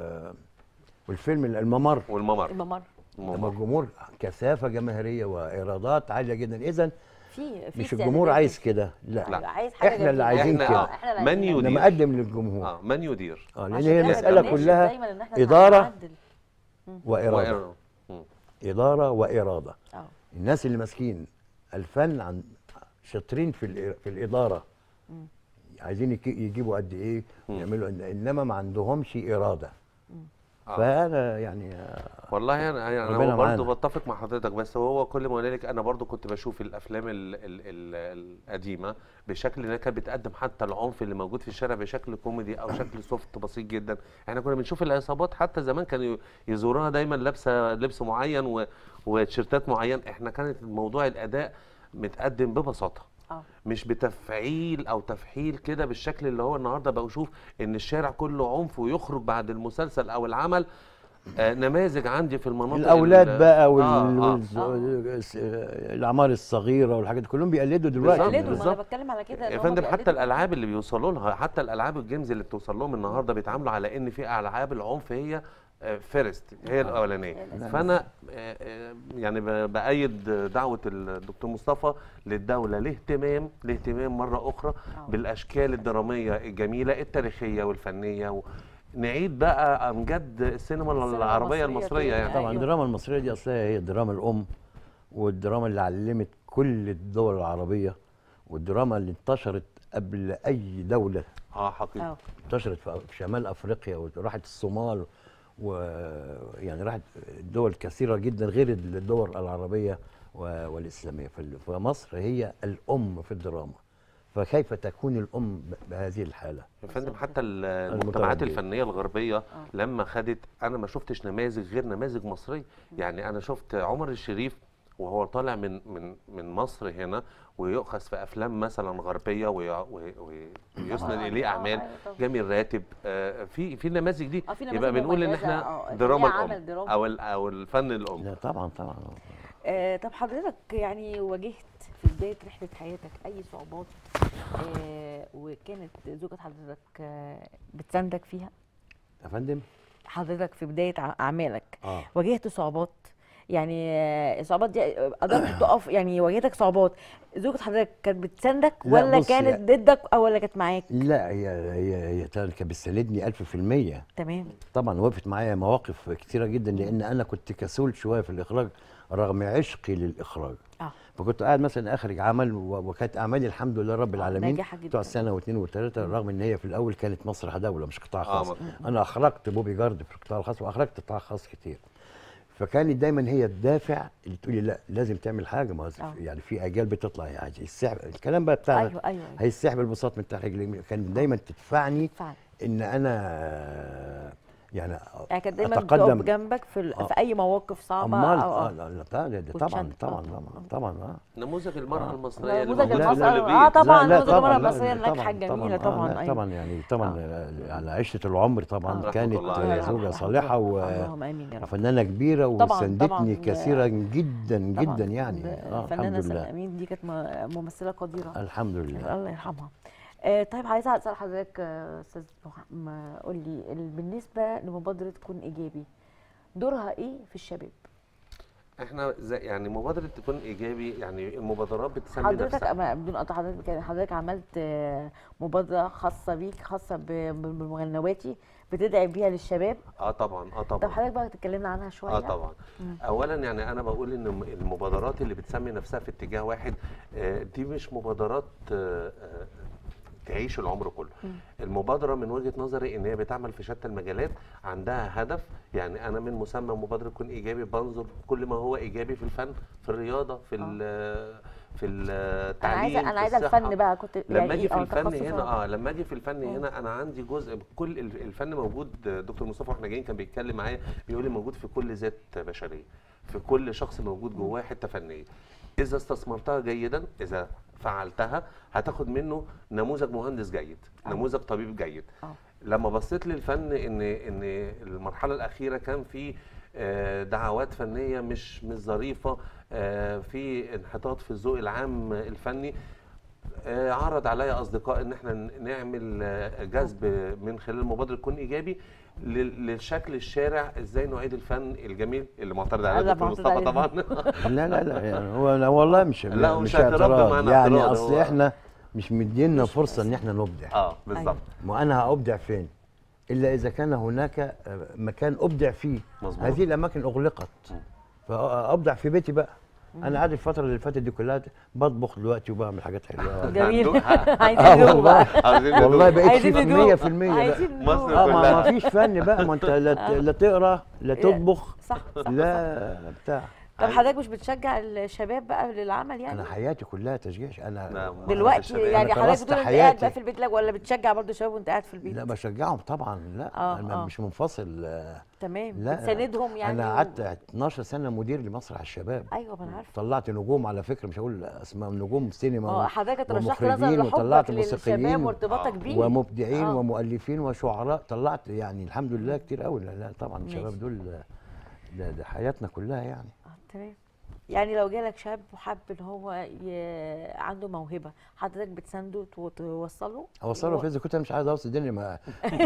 [SPEAKER 2] والفيلم الممر
[SPEAKER 3] والممر
[SPEAKER 1] الممر
[SPEAKER 2] لما
[SPEAKER 3] الممر.
[SPEAKER 2] الجمهور كثافه جماهيريه وايرادات عاليه جدا اذا
[SPEAKER 1] في في
[SPEAKER 2] مش
[SPEAKER 1] استعدادات.
[SPEAKER 2] الجمهور عايز كده لا
[SPEAKER 1] أيوة، عايز حاجه
[SPEAKER 2] إحنا اللي
[SPEAKER 1] جديدة.
[SPEAKER 2] عايزين
[SPEAKER 3] إحنا-
[SPEAKER 2] كده.
[SPEAKER 3] آه،
[SPEAKER 1] احنا اللي
[SPEAKER 3] من
[SPEAKER 1] عايزين
[SPEAKER 3] يدير.
[SPEAKER 2] لما اقدم للجمهور
[SPEAKER 3] اه من يدير
[SPEAKER 2] اه لان
[SPEAKER 1] عشان
[SPEAKER 2] هي
[SPEAKER 1] كده
[SPEAKER 2] المساله
[SPEAKER 1] بنناشد
[SPEAKER 2] كلها
[SPEAKER 1] دايماً إن إحنا
[SPEAKER 2] إدارة
[SPEAKER 1] نعدل.
[SPEAKER 2] واراده
[SPEAKER 3] وإر- مم.
[SPEAKER 2] اداره واراده
[SPEAKER 1] اه
[SPEAKER 2] الناس اللي ماسكين الفن عن شاطرين في الإ- في الاداره عايزين يك- يجيبوا قد ايه يعملوا إن- انما ما عندهمش اراده
[SPEAKER 3] آه.
[SPEAKER 2] فانا يعني آه،
[SPEAKER 3] والله انا يعني
[SPEAKER 2] ربنا
[SPEAKER 3] انا برضه
[SPEAKER 2] معانا.
[SPEAKER 3] بتفق مع حضرتك بس هو كل ما هنالك انا برضه كنت بشوف الافلام ال ال ال القديمه بشكل انها كانت بتقدم حتى العنف اللي موجود في الشارع بشكل كوميدي او شكل سوفت بسيط جدا احنا كنا بنشوف العصابات حتى زمان كانوا يزوروها دايما لابسه لبس معين و- وتيشيرتات معين احنا كانت موضوع الاداء متقدم ببساطه
[SPEAKER 1] اه
[SPEAKER 3] مش بتفعيل او تفحيل كده بالشكل اللي هو النهارده بشوف ان الشارع كله عنف ويخرج بعد المسلسل او العمل آه نماذج عندي في المناطق
[SPEAKER 2] الاولاد
[SPEAKER 3] ال-
[SPEAKER 2] بقى وال...
[SPEAKER 3] آه، آه.
[SPEAKER 2] والز- الس- الاعمار الصغيره والحاجات دي كلهم بيقلدوا دلوقتي
[SPEAKER 3] بالظبط،
[SPEAKER 1] بيقلدوا ما انا
[SPEAKER 3] بالظبط.
[SPEAKER 1] بتكلم على كده إن
[SPEAKER 3] يا
[SPEAKER 1] هما
[SPEAKER 3] فندم حتى
[SPEAKER 1] بيقلدوا.
[SPEAKER 3] الالعاب اللي بيوصلوا لها حتى الالعاب الجيمز اللي بتوصل لهم النهارده بيتعاملوا على ان في العاب العنف هي فيرست هي الاولانيه
[SPEAKER 1] للأسف.
[SPEAKER 3] فانا آه، آه، يعني ب- بايد دعوه الدكتور مصطفى للدوله لاهتمام لاهتمام مره اخرى
[SPEAKER 1] آه.
[SPEAKER 3] بالاشكال الدراميه الجميله التاريخيه والفنيه و... نعيد بقى امجاد السينما
[SPEAKER 1] السينما
[SPEAKER 3] العربيه
[SPEAKER 1] المصرية
[SPEAKER 3] المصريه
[SPEAKER 1] تاني.
[SPEAKER 3] يعني
[SPEAKER 2] طبعا
[SPEAKER 1] أيوة.
[SPEAKER 2] الدراما المصريه دي اصلها هي الدراما الام والدراما اللي علمت كل الدول العربيه والدراما اللي انتشرت قبل اي دوله
[SPEAKER 3] اه حقيقي
[SPEAKER 1] اه
[SPEAKER 2] انتشرت في في شمال افريقيا وراحت الصومال ويعني راحت دول كثيره جدا غير الدول العربيه و- والاسلاميه فال- فمصر هي الام في الدراما فكيف تكون الام ب- بهذه الحاله
[SPEAKER 3] يا فندم حتى ال- المجتمعات
[SPEAKER 2] المتردد.
[SPEAKER 3] الفنيه الغربيه لما خدت انا ما شفتش نماذج غير نماذج مصريه يعني انا شفت عمر الشريف وهو طالع من من من مصر هنا ويؤخذ في افلام مثلا غربيه وي- وي- وي- ويسند
[SPEAKER 1] آه،
[SPEAKER 3] اليه
[SPEAKER 1] آه،
[SPEAKER 3] اعمال
[SPEAKER 1] أيوة طبعاً.
[SPEAKER 3] جميل راتب آه، في في النماذج دي
[SPEAKER 1] آه، في نماذج
[SPEAKER 3] يبقى بنقول ان
[SPEAKER 1] مميزة،
[SPEAKER 3] احنا
[SPEAKER 1] آه،
[SPEAKER 3] دراما
[SPEAKER 1] ليها عمل
[SPEAKER 3] الام
[SPEAKER 1] درامي.
[SPEAKER 3] او ال- او الفن الام
[SPEAKER 2] لا طبعا طبعا
[SPEAKER 1] آه، طب حضرتك يعني واجهت في بداية رحلة حياتك أي صعوبات آه، وكانت زوجة حضرتك آه، بتساندك فيها؟
[SPEAKER 2] يا فندم
[SPEAKER 1] حضرتك في بداية ع- أعمالك
[SPEAKER 2] اه
[SPEAKER 1] واجهت صعوبات يعني آه، الصعوبات دي آه، قدرت تقف يعني واجهتك صعوبات زوجة حضرتك كانت بتساندك
[SPEAKER 2] لا،
[SPEAKER 1] ولا
[SPEAKER 2] بص
[SPEAKER 1] كانت ضدك أو ولا كانت معاك؟
[SPEAKER 2] لا هي هي هي كانت بتساندني 1000%
[SPEAKER 1] تمام
[SPEAKER 2] طبعا وقفت معايا مواقف كتيره جدا لان انا كنت كسول شويه في الاخراج رغم عشقي للاخراج
[SPEAKER 1] اه
[SPEAKER 2] فكنت قاعد مثلا اخرج عمل و- وكانت اعمالي الحمد لله رب العالمين
[SPEAKER 1] ناجحة جدا.
[SPEAKER 2] بتوع السنه واثنين وثلاثه رغم ان هي في الاول كانت مسرح دوله مش قطاع
[SPEAKER 3] آه،
[SPEAKER 2] خاص
[SPEAKER 3] مظبوط.
[SPEAKER 2] انا اخرجت بوبي جارد في القطاع الخاص واخرجت قطاع خاص كتير فكانت دايما هي الدافع اللي تقولي لا لازم تعمل حاجه ما هو
[SPEAKER 1] آه.
[SPEAKER 2] يعني في اجيال بتطلع يعني السحب الكلام بقى بتاع
[SPEAKER 1] أيوه أيوه أيوه
[SPEAKER 2] هي السحب البساط من تحت رجلي كان دايما تدفعني
[SPEAKER 1] فعلا
[SPEAKER 2] ان انا يعني
[SPEAKER 1] يعني كانت دايما
[SPEAKER 2] أتقدم.
[SPEAKER 1] بتقف جنبك في, ال-
[SPEAKER 2] آه.
[SPEAKER 1] في أي مواقف صعبة
[SPEAKER 2] امال
[SPEAKER 1] أو
[SPEAKER 2] آه
[SPEAKER 1] أو
[SPEAKER 2] لا لا طبعا ده طبعا
[SPEAKER 1] وتشد.
[SPEAKER 2] طبعا
[SPEAKER 1] آه.
[SPEAKER 2] طبعا طبعا اه
[SPEAKER 3] نموذج المراه المصريه اللي
[SPEAKER 1] نموذج
[SPEAKER 3] موجود في
[SPEAKER 1] المصري
[SPEAKER 3] كل
[SPEAKER 1] اه
[SPEAKER 3] بيت.
[SPEAKER 1] طبعا
[SPEAKER 2] لا، لا،
[SPEAKER 1] نموذج المرأة
[SPEAKER 2] طبعاً، لا،
[SPEAKER 1] المصرية
[SPEAKER 2] طبعاً،
[SPEAKER 1] الناجحة الجميلة
[SPEAKER 2] آه،
[SPEAKER 1] طبعا
[SPEAKER 2] لا،
[SPEAKER 1] أيوة.
[SPEAKER 2] طبعا يعني طبعا آه. على عشره العمر طبعا
[SPEAKER 1] آه.
[SPEAKER 2] كانت
[SPEAKER 3] رحمة الله
[SPEAKER 2] آه،
[SPEAKER 3] عليها.
[SPEAKER 2] زوجه
[SPEAKER 1] رحمة
[SPEAKER 2] صالحه
[SPEAKER 1] الله. اللهم امين يا رب
[SPEAKER 2] وفنانه كبيره
[SPEAKER 1] طبعاً،
[SPEAKER 2] وساندتني
[SPEAKER 1] طبعاً.
[SPEAKER 2] كثيرا جدا
[SPEAKER 1] طبعاً.
[SPEAKER 2] جدا يعني
[SPEAKER 1] ده
[SPEAKER 2] اه
[SPEAKER 1] الفنانة
[SPEAKER 2] الحمد
[SPEAKER 1] سلمى
[SPEAKER 2] لله
[SPEAKER 1] امين دي كانت م- ممثلة قديرة
[SPEAKER 2] الحمد لله
[SPEAKER 1] الله يرحمها آه طيب عايزه اسال حضرتك آه، استاذ محمد قول لي ال- بالنسبه لمبادره كن ايجابي دورها ايه في الشباب
[SPEAKER 3] احنا زي يعني مبادره تكون ايجابي يعني المبادرات بتسمي
[SPEAKER 1] حضرتك
[SPEAKER 3] نفسها
[SPEAKER 1] أما بدون قطع حضرتك كده، حضرتك عملت آه، مبادره خاصه بيك خاصه ب- ب- بمغنواتي بتدعي بيها للشباب
[SPEAKER 3] اه طبعا اه
[SPEAKER 1] طب
[SPEAKER 3] طبعا
[SPEAKER 1] حضرتك بقى تكلمنا عنها شويه
[SPEAKER 3] اه طبعا اولا يعني انا بقول ان الم- المبادرات اللي بتسمي نفسها في اتجاه واحد آه، دي مش مبادرات آه، آه، تعيش العمر كله المبادره من وجهه نظري ان هي بتعمل في شتى المجالات عندها هدف يعني انا من مسمى مبادره كن ايجابي بنظر كل ما هو ايجابي في الفن في الرياضه في ال- في
[SPEAKER 1] انا
[SPEAKER 3] التعليم
[SPEAKER 1] عايزه انا
[SPEAKER 3] في
[SPEAKER 1] عايزه
[SPEAKER 3] الصحة.
[SPEAKER 1] الفن بقى كنت
[SPEAKER 3] لما اجي
[SPEAKER 1] إيه؟
[SPEAKER 3] في
[SPEAKER 1] آه،
[SPEAKER 3] الفن
[SPEAKER 1] تخصص
[SPEAKER 3] هنا
[SPEAKER 1] آه.
[SPEAKER 3] اه لما اجي في الفن هنا انا عندي جزء كل ال- الفن موجود دكتور مصطفى واحنا جايين كان بيتكلم معايا بيقول لي موجود في كل ذات بشريه في كل شخص موجود جواه حته فنيه اذا استثمرتها جيدا اذا فعلتها هتاخد منه نموذج مهندس جيد
[SPEAKER 1] آه.
[SPEAKER 3] نموذج طبيب جيد
[SPEAKER 1] آه.
[SPEAKER 3] لما بصيت للفن ان ان المرحله الاخيره كان في آه، دعوات فنيه مش مش ظريفه آه، في انحطاط في الذوق العام الفني آه، عرض عليا اصدقاء ان احنا ن- نعمل آه، جذب من خلال مبادره كون ايجابي لل- للشكل الشارع ازاي نعيد الفن الجميل اللي معترض عليه
[SPEAKER 1] هذا
[SPEAKER 3] دكتور
[SPEAKER 1] معترض
[SPEAKER 3] مصطفى
[SPEAKER 1] عليه.
[SPEAKER 3] طبعا
[SPEAKER 2] لا لا لا يعني هو لا والله مش
[SPEAKER 3] لا، هو
[SPEAKER 2] مش
[SPEAKER 3] مش اعتراض
[SPEAKER 2] اعتراض
[SPEAKER 3] بمعنى
[SPEAKER 2] يعني
[SPEAKER 3] اعتراض،
[SPEAKER 2] اصل
[SPEAKER 3] هو-
[SPEAKER 2] احنا مش مدينا
[SPEAKER 1] مش
[SPEAKER 2] فرصه ان
[SPEAKER 1] بس.
[SPEAKER 2] احنا نبدع
[SPEAKER 3] اه بالظبط
[SPEAKER 2] ما انا هابدع فين الا اذا كان هناك آه، مكان ابدع فيه
[SPEAKER 3] مظبوط.
[SPEAKER 2] هذه الاماكن اغلقت فابدع في بيتي بقى انا قاعد الفتره اللي فاتت دي كلها بطبخ دلوقتي وبعمل حاجات حلوه
[SPEAKER 1] جميل
[SPEAKER 3] هندوق.
[SPEAKER 1] عايزين
[SPEAKER 2] اه
[SPEAKER 1] ندوق
[SPEAKER 2] والله
[SPEAKER 1] بقى
[SPEAKER 3] عاوزين
[SPEAKER 2] والله
[SPEAKER 3] ندوق.
[SPEAKER 2] بقيت
[SPEAKER 1] عايزين
[SPEAKER 2] شيف
[SPEAKER 1] ندوق
[SPEAKER 2] 100% بقى.
[SPEAKER 1] عايزين
[SPEAKER 3] مصر
[SPEAKER 1] ندوق
[SPEAKER 2] اه ما
[SPEAKER 3] كلها.
[SPEAKER 2] ما فيش فن بقى ما انت لا ت- لا تقرا لا تطبخ
[SPEAKER 1] صح صح
[SPEAKER 2] لا بتاع
[SPEAKER 1] طب حضرتك مش بتشجع الشباب بقى للعمل يعني
[SPEAKER 2] انا حياتي كلها تشجيع انا
[SPEAKER 3] نعم.
[SPEAKER 1] دلوقتي
[SPEAKER 3] الشباب.
[SPEAKER 1] يعني
[SPEAKER 2] أنا
[SPEAKER 1] حضرتك
[SPEAKER 2] كرست
[SPEAKER 1] بتقول انت قاعد بقى
[SPEAKER 2] حياتي.
[SPEAKER 1] في البيت لا ولا بتشجع برضه شباب وانت قاعد في البيت
[SPEAKER 2] لا بشجعهم طبعا لا
[SPEAKER 1] آه،
[SPEAKER 2] انا
[SPEAKER 1] آه.
[SPEAKER 2] مش منفصل آه،
[SPEAKER 1] تمام
[SPEAKER 2] لا
[SPEAKER 1] بتساندهم يعني
[SPEAKER 2] انا
[SPEAKER 1] و-
[SPEAKER 2] قعدت 12 سنه مدير لمسرح الشباب
[SPEAKER 1] ايوه ما انا عارفه
[SPEAKER 2] طلعت نجوم على فكره مش هقول اسماء نجوم سينما
[SPEAKER 1] اه
[SPEAKER 2] و-
[SPEAKER 1] حضرتك اترشحت نظرا
[SPEAKER 2] ومخرجين وطلعت
[SPEAKER 1] لحبك للشباب
[SPEAKER 2] موسيقيين
[SPEAKER 1] وارتباطك
[SPEAKER 3] آه.
[SPEAKER 1] بيه
[SPEAKER 2] ومبدعين
[SPEAKER 1] آه.
[SPEAKER 2] ومؤلفين وشعراء طلعت يعني الحمد لله كتير قوي لا, لا طبعا
[SPEAKER 1] ماشي.
[SPEAKER 2] الشباب دول آه، ده, ده حياتنا كلها يعني
[SPEAKER 1] آه، تمام يعني لو جالك شاب وحب ان هو ي... عنده موهبه حضرتك بتسانده وتوصله
[SPEAKER 2] اوصله
[SPEAKER 1] و-
[SPEAKER 2] في اذا كنت أنا مش عايز اوصل الدنيا ما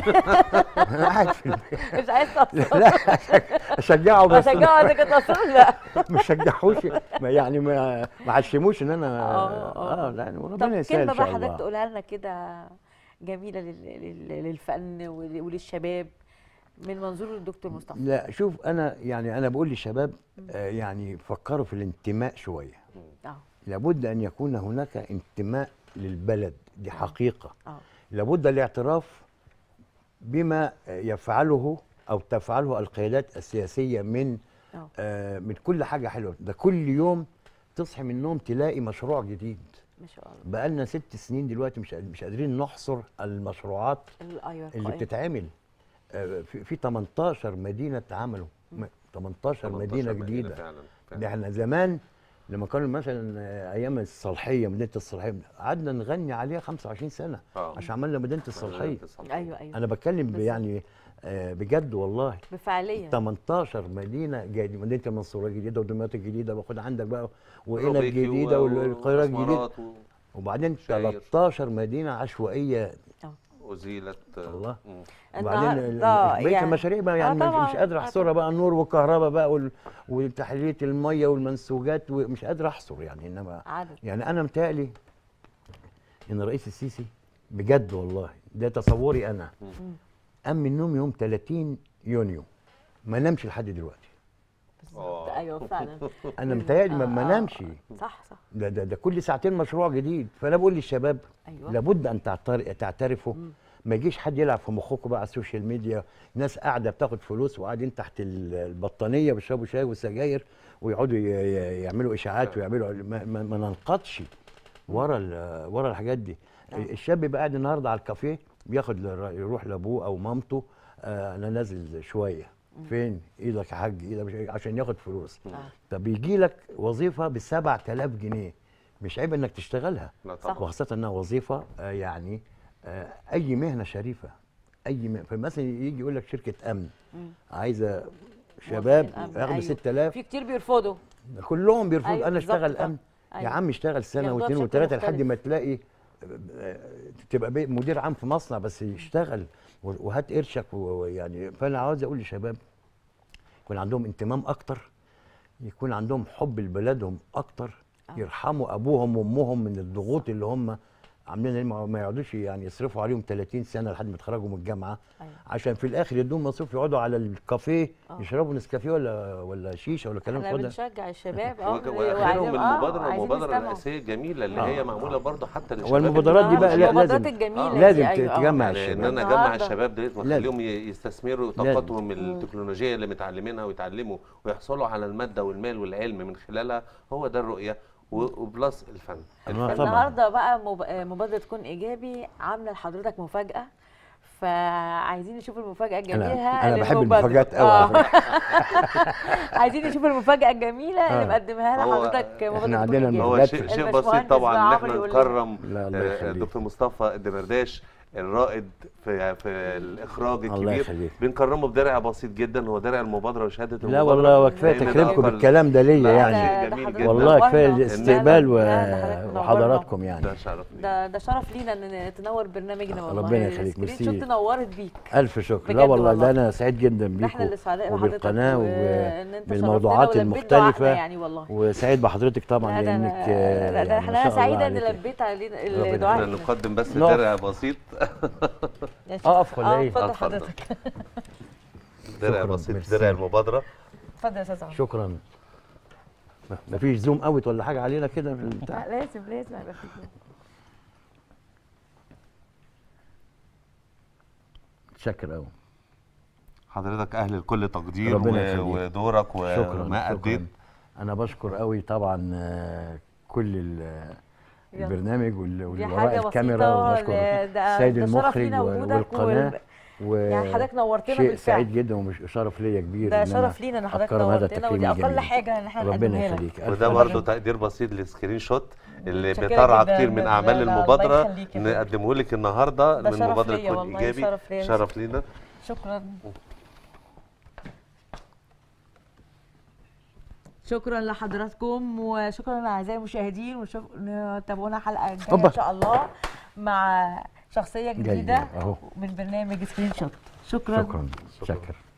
[SPEAKER 2] انا قاعد في البيت
[SPEAKER 1] مش عايز توصله
[SPEAKER 2] لا اشجعه بس
[SPEAKER 1] اشجعه انك توصله لا
[SPEAKER 2] ما شجعوش ما يعني ما ما عشموش ان انا
[SPEAKER 1] آه، آه.
[SPEAKER 2] اه لا
[SPEAKER 1] طب
[SPEAKER 2] وربنا يسهل
[SPEAKER 1] كلمه
[SPEAKER 2] ان
[SPEAKER 1] بقى
[SPEAKER 2] شاء
[SPEAKER 1] حضرتك
[SPEAKER 2] الله
[SPEAKER 1] تقولها لنا كده جميله لل... لل... للفن ول- وللشباب من منظور الدكتور مصطفى
[SPEAKER 2] لا شوف انا يعني انا بقول للشباب آه يعني فكروا في الانتماء شويه
[SPEAKER 1] اه
[SPEAKER 2] لابد ان يكون هناك انتماء للبلد دي حقيقه
[SPEAKER 1] اه
[SPEAKER 2] لابد الاعتراف بما يفعله او تفعله القيادات السياسيه من
[SPEAKER 1] اه
[SPEAKER 2] آه من كل حاجه حلوه ده كل يوم تصحي من النوم تلاقي مشروع جديد
[SPEAKER 1] ما شاء الله
[SPEAKER 2] بقالنا ست سنين دلوقتي مش مش قادرين نحصر المشروعات
[SPEAKER 1] ال- ايوه
[SPEAKER 2] اللي
[SPEAKER 1] القائم.
[SPEAKER 2] بتتعمل آه، في في 18 مدينه اتعملوا م- 18 مدينه جديده
[SPEAKER 3] فعلا
[SPEAKER 2] ده
[SPEAKER 3] فعلا
[SPEAKER 2] احنا زمان لما كانوا مثلا آه، ايام الصالحيه مدينه الصالحيه قعدنا نغني عليها 25 سنه
[SPEAKER 3] آه.
[SPEAKER 2] عشان عملنا مدينه الصالحيه
[SPEAKER 1] ايوه ايوه
[SPEAKER 2] انا بتكلم ب-
[SPEAKER 1] بالظبط.
[SPEAKER 2] يعني آه، بجد والله
[SPEAKER 1] بفعاليه
[SPEAKER 2] 18 مدينه جديده مدينه المنصوره الجديده ودمياط الجديده باخد عندك بقى وقنا
[SPEAKER 3] روبيكي
[SPEAKER 2] الجديده
[SPEAKER 3] و-
[SPEAKER 2] والقاهره الجديده
[SPEAKER 3] وأسمرات و-
[SPEAKER 2] وبعدين
[SPEAKER 3] شاير.
[SPEAKER 2] 13 مدينه عشوائيه
[SPEAKER 3] وزيلت
[SPEAKER 2] الله.
[SPEAKER 3] مم.
[SPEAKER 2] وبعدين ال-
[SPEAKER 1] النهارده
[SPEAKER 2] ال- بقيه
[SPEAKER 1] يعني-
[SPEAKER 2] المشاريع بقى
[SPEAKER 1] آه
[SPEAKER 2] يعني مش-
[SPEAKER 1] طبعاً،
[SPEAKER 2] مش قادر
[SPEAKER 1] آه
[SPEAKER 2] احصرها
[SPEAKER 1] طبعاً.
[SPEAKER 2] بقى النور والكهرباء بقى وال- وتحليه الميه والمنسوجات ومش قادر احصر يعني انما
[SPEAKER 1] عدد
[SPEAKER 2] يعني انا متهيألي ان الرئيس السيسي بجد والله ده تصوري انا قام من النوم يوم 30 يونيو ما نامش لحد دلوقتي
[SPEAKER 1] بالظبط
[SPEAKER 3] آه.
[SPEAKER 1] ايوه فعلا
[SPEAKER 2] انا متهيألي ما- ما
[SPEAKER 1] آه، آه،
[SPEAKER 2] نامش
[SPEAKER 1] صح صح
[SPEAKER 2] ده, ده ده كل ساعتين مشروع جديد فانا بقول للشباب
[SPEAKER 1] ايوه
[SPEAKER 2] لابد ان تعتر- تعترفوا
[SPEAKER 1] مم.
[SPEAKER 2] ما يجيش حد يلعب في مخكم بقى على السوشيال ميديا ناس قاعده بتاخد فلوس وقاعدين تحت ال- البطانيه بيشربوا شاي وسجاير ويقعدوا ي- ي- يعملوا اشاعات ويعملوا ما, ما, ما ننقضش ورا ال- ورا الحاجات دي
[SPEAKER 1] آه.
[SPEAKER 2] الشاب بيبقى قاعد النهارده على الكافيه بياخد للر- يروح لابوه او مامته آه انا نازل شويه فين ايدك يا حاج ايدك مش- عشان ياخد فلوس
[SPEAKER 1] آه.
[SPEAKER 2] طب يجي لك وظيفه ب 7000 جنيه مش عيب انك تشتغلها
[SPEAKER 3] لا
[SPEAKER 1] صح.
[SPEAKER 3] طبعا
[SPEAKER 2] وخاصة انها وظيفة آه، يعني آه، أي مهنة شريفة أي مهنة فمثلا يجي يقول لك شركة أمن
[SPEAKER 1] مم.
[SPEAKER 2] عايزة شباب
[SPEAKER 1] موظفين أمن،
[SPEAKER 2] ياخدوا
[SPEAKER 1] أيوة.
[SPEAKER 2] 6000
[SPEAKER 1] في كتير بيرفضوا
[SPEAKER 2] كلهم بيرفضوا
[SPEAKER 1] أيوة
[SPEAKER 2] أنا
[SPEAKER 1] بالظبط
[SPEAKER 2] أشتغل
[SPEAKER 1] طبعا.
[SPEAKER 2] أمن يا
[SPEAKER 1] أيوة.
[SPEAKER 2] عم اشتغل سنة
[SPEAKER 1] ياخدوها
[SPEAKER 2] واثنين
[SPEAKER 1] بشكل
[SPEAKER 2] وثلاثة لحد
[SPEAKER 1] مختلف.
[SPEAKER 2] ما تلاقي آه، تبقى بي- مدير عام في مصنع بس يشتغل و- وهات قرشك و- ويعني فأنا عاوز أقول للشباب يكون عندهم انتمام أكتر يكون عندهم حب لبلدهم أكتر
[SPEAKER 1] آه.
[SPEAKER 2] يرحموا ابوهم وامهم من الضغوط اللي هم عاملين إيه، ما ما يقعدوش يعني يصرفوا عليهم 30 سنه لحد ما يتخرجوا من الجامعه
[SPEAKER 1] أيوة.
[SPEAKER 2] عشان في الاخر يدوم مصروف يقعدوا على الكافيه
[SPEAKER 1] آه.
[SPEAKER 2] يشربوا نسكافيه ولا ولا شيشه ولا كلام
[SPEAKER 1] احنا
[SPEAKER 2] فاضي
[SPEAKER 1] بنشجع الشباب اه
[SPEAKER 3] وك-
[SPEAKER 1] وعايزين-
[SPEAKER 3] واخرهم
[SPEAKER 1] آه،
[SPEAKER 3] المبادره
[SPEAKER 1] عايزين
[SPEAKER 3] المبادره
[SPEAKER 1] يستمعوا.
[SPEAKER 3] الرئاسيه الجميله اللي
[SPEAKER 2] آه.
[SPEAKER 3] هي معموله برضو حتى للشباب
[SPEAKER 2] والمبادرات دي بقى لا-
[SPEAKER 1] المبادرات
[SPEAKER 2] لازم-
[SPEAKER 1] الجميله
[SPEAKER 2] لازم
[SPEAKER 1] دي، أيوة، آه.
[SPEAKER 2] تتجمع
[SPEAKER 3] يعني ان
[SPEAKER 2] الشباب
[SPEAKER 3] انا اجمع
[SPEAKER 1] النهاردة-
[SPEAKER 3] الشباب ديت
[SPEAKER 2] لازم.
[SPEAKER 3] واخليهم ي- يستثمروا
[SPEAKER 2] لازم.
[SPEAKER 3] طاقتهم التكنولوجيه اللي متعلمينها ويتعلموا ويحصلوا على الماده والمال والعلم من خلالها هو ده الرؤيه و- وبلس الفن
[SPEAKER 2] آه،
[SPEAKER 3] الفن.
[SPEAKER 2] طبعاً.
[SPEAKER 1] النهارده بقى مب... آه، مبادره كون ايجابي عامله لحضرتك مفاجاه فعايزين نشوف المفاجاه الجميله
[SPEAKER 2] انا انا
[SPEAKER 1] اللي
[SPEAKER 2] بحب
[SPEAKER 1] المبادرة.
[SPEAKER 2] المفاجآت قوي على
[SPEAKER 1] آه.
[SPEAKER 2] فكرة.
[SPEAKER 1] عايزين نشوف المفاجاه الجميله اللي
[SPEAKER 2] آه.
[SPEAKER 1] مقدمها
[SPEAKER 3] هو
[SPEAKER 1] لحضرتك مبادره
[SPEAKER 2] إحنا
[SPEAKER 1] كون
[SPEAKER 2] عندنا
[SPEAKER 1] إيجابي.
[SPEAKER 3] هو
[SPEAKER 2] المفاجآت
[SPEAKER 3] شيء
[SPEAKER 2] في-
[SPEAKER 3] شيء
[SPEAKER 1] الباشمهندس
[SPEAKER 3] بسيط طبعا ان
[SPEAKER 1] عمرو
[SPEAKER 3] احنا
[SPEAKER 1] يقول لنا.
[SPEAKER 3] نكرم
[SPEAKER 2] لا الله
[SPEAKER 3] آه،
[SPEAKER 2] يخليك
[SPEAKER 3] دكتور مصطفى الدمرداش الرائد في في الاخراج
[SPEAKER 2] الله
[SPEAKER 3] الكبير
[SPEAKER 2] يخليك.
[SPEAKER 3] بنكرمه بدرع بسيط جدا هو درع المبادره وشهاده
[SPEAKER 2] لا
[SPEAKER 3] المبادره
[SPEAKER 2] والله وكفايه
[SPEAKER 3] لأن ده
[SPEAKER 2] تكريمكم
[SPEAKER 3] أقل-
[SPEAKER 2] بالكلام ده ليا
[SPEAKER 3] لا،
[SPEAKER 2] يعني
[SPEAKER 3] ده- جميل جدا.
[SPEAKER 2] والله كفايه
[SPEAKER 1] نورنا.
[SPEAKER 2] الاستقبال و-
[SPEAKER 1] لا، لا، حضرتك منورنا.
[SPEAKER 2] وحضراتكم يعني
[SPEAKER 3] ده شرف لي.
[SPEAKER 1] ده ده شرف لينا ان تنور برنامجنا والله
[SPEAKER 2] ربنا يخليك،
[SPEAKER 1] سكرين
[SPEAKER 2] ميرسي.
[SPEAKER 1] شوت نورت بيك
[SPEAKER 2] الف شكر لا
[SPEAKER 1] بجد
[SPEAKER 2] والله
[SPEAKER 1] والله.
[SPEAKER 2] ده انا سعيد جدا
[SPEAKER 1] ده احنا
[SPEAKER 2] بيكم
[SPEAKER 1] اللي سعداء بحضرتك
[SPEAKER 2] وبالقناه
[SPEAKER 1] وإن أنت
[SPEAKER 2] وبالموضوعات
[SPEAKER 1] شرفتنا ولبيت دعائنا
[SPEAKER 2] المختلفه
[SPEAKER 1] يعني والله
[SPEAKER 2] وسعيد بحضرتك طبعا
[SPEAKER 1] لا ده
[SPEAKER 2] لانك
[SPEAKER 1] أنا-
[SPEAKER 2] آه،
[SPEAKER 1] لا ده
[SPEAKER 2] يعني ما
[SPEAKER 1] احنا
[SPEAKER 2] شاء الله
[SPEAKER 1] سعيده ان
[SPEAKER 2] عليك.
[SPEAKER 1] لبيت علينا
[SPEAKER 3] احنا
[SPEAKER 1] الدعاء
[SPEAKER 3] نقدم بس
[SPEAKER 2] نقف.
[SPEAKER 3] درع بسيط
[SPEAKER 2] أقف ولا
[SPEAKER 1] اه
[SPEAKER 2] إيه؟
[SPEAKER 1] اتفضل
[SPEAKER 3] اتفضل.
[SPEAKER 1] حضرتك
[SPEAKER 3] درع
[SPEAKER 2] شكراً،
[SPEAKER 3] بسيط
[SPEAKER 2] ميرسي.
[SPEAKER 3] درع المبادره
[SPEAKER 1] اتفضل يا استاذ عمرو
[SPEAKER 2] شكرا مفيش زوم اوت ولا حاجه علينا كده في البتاع
[SPEAKER 1] لا، لازم لازم هيبقى في كده.
[SPEAKER 2] شكر قوي
[SPEAKER 3] حضرتك اهل لكل تقدير
[SPEAKER 2] ربنا
[SPEAKER 3] و-
[SPEAKER 2] يخليك.
[SPEAKER 3] ودورك
[SPEAKER 2] شكرا
[SPEAKER 3] وما
[SPEAKER 2] شكرا
[SPEAKER 3] اديت
[SPEAKER 2] انا بشكر قوي طبعا آه، كل ال-
[SPEAKER 1] يلا.
[SPEAKER 2] البرنامج وال-
[SPEAKER 1] دي
[SPEAKER 2] واللي
[SPEAKER 1] حاجه
[SPEAKER 2] وراء الكاميرا
[SPEAKER 1] بسيطه
[SPEAKER 2] وبشكر
[SPEAKER 1] ده- ده
[SPEAKER 2] السيد
[SPEAKER 1] ده شرف
[SPEAKER 2] المخرج
[SPEAKER 1] لينا
[SPEAKER 2] وال-
[SPEAKER 1] وجودك
[SPEAKER 2] والقناه
[SPEAKER 1] و... يعني حضرتك نورتنا
[SPEAKER 2] شيء
[SPEAKER 1] بالفعل.
[SPEAKER 2] سعيد جدا وشرف ليا كبير
[SPEAKER 1] ده
[SPEAKER 2] إن
[SPEAKER 1] شرف لينا ان حضرتك
[SPEAKER 2] أكرم هذا
[SPEAKER 1] نورتنا
[SPEAKER 2] التكريم
[SPEAKER 1] ودي اقل
[SPEAKER 2] الجميل.
[SPEAKER 1] حاجه ان احنا
[SPEAKER 2] ربنا
[SPEAKER 1] نقدمها لك
[SPEAKER 2] يخليك ألف
[SPEAKER 3] وده
[SPEAKER 2] شكر.
[SPEAKER 3] برضه تقدير بسيط للسكرين شوت اللي
[SPEAKER 1] متشكرة
[SPEAKER 3] بيطرع
[SPEAKER 1] جداً.
[SPEAKER 3] كتير من
[SPEAKER 1] لا،
[SPEAKER 3] اعمال
[SPEAKER 1] لا، الله
[SPEAKER 3] المبادره
[SPEAKER 1] يخليك يا فندم.
[SPEAKER 3] نقدمه لك النهارده
[SPEAKER 1] ده
[SPEAKER 3] من
[SPEAKER 1] شرف
[SPEAKER 3] مبادره
[SPEAKER 1] ليا
[SPEAKER 3] كون
[SPEAKER 1] والله،
[SPEAKER 3] ايجابي
[SPEAKER 1] شرف ليا.
[SPEAKER 3] شرف لينا
[SPEAKER 1] شكرا شكرا لحضراتكم وشكرا اعزائي المشاهدين ونشوف تابعونا حلقه جايه
[SPEAKER 2] أوبا.
[SPEAKER 1] ان شاء الله مع شخصيه
[SPEAKER 2] جاي،
[SPEAKER 1] جديده
[SPEAKER 2] أهو.
[SPEAKER 1] من برنامج سكرين شوت شكرا
[SPEAKER 2] شكرا شكرا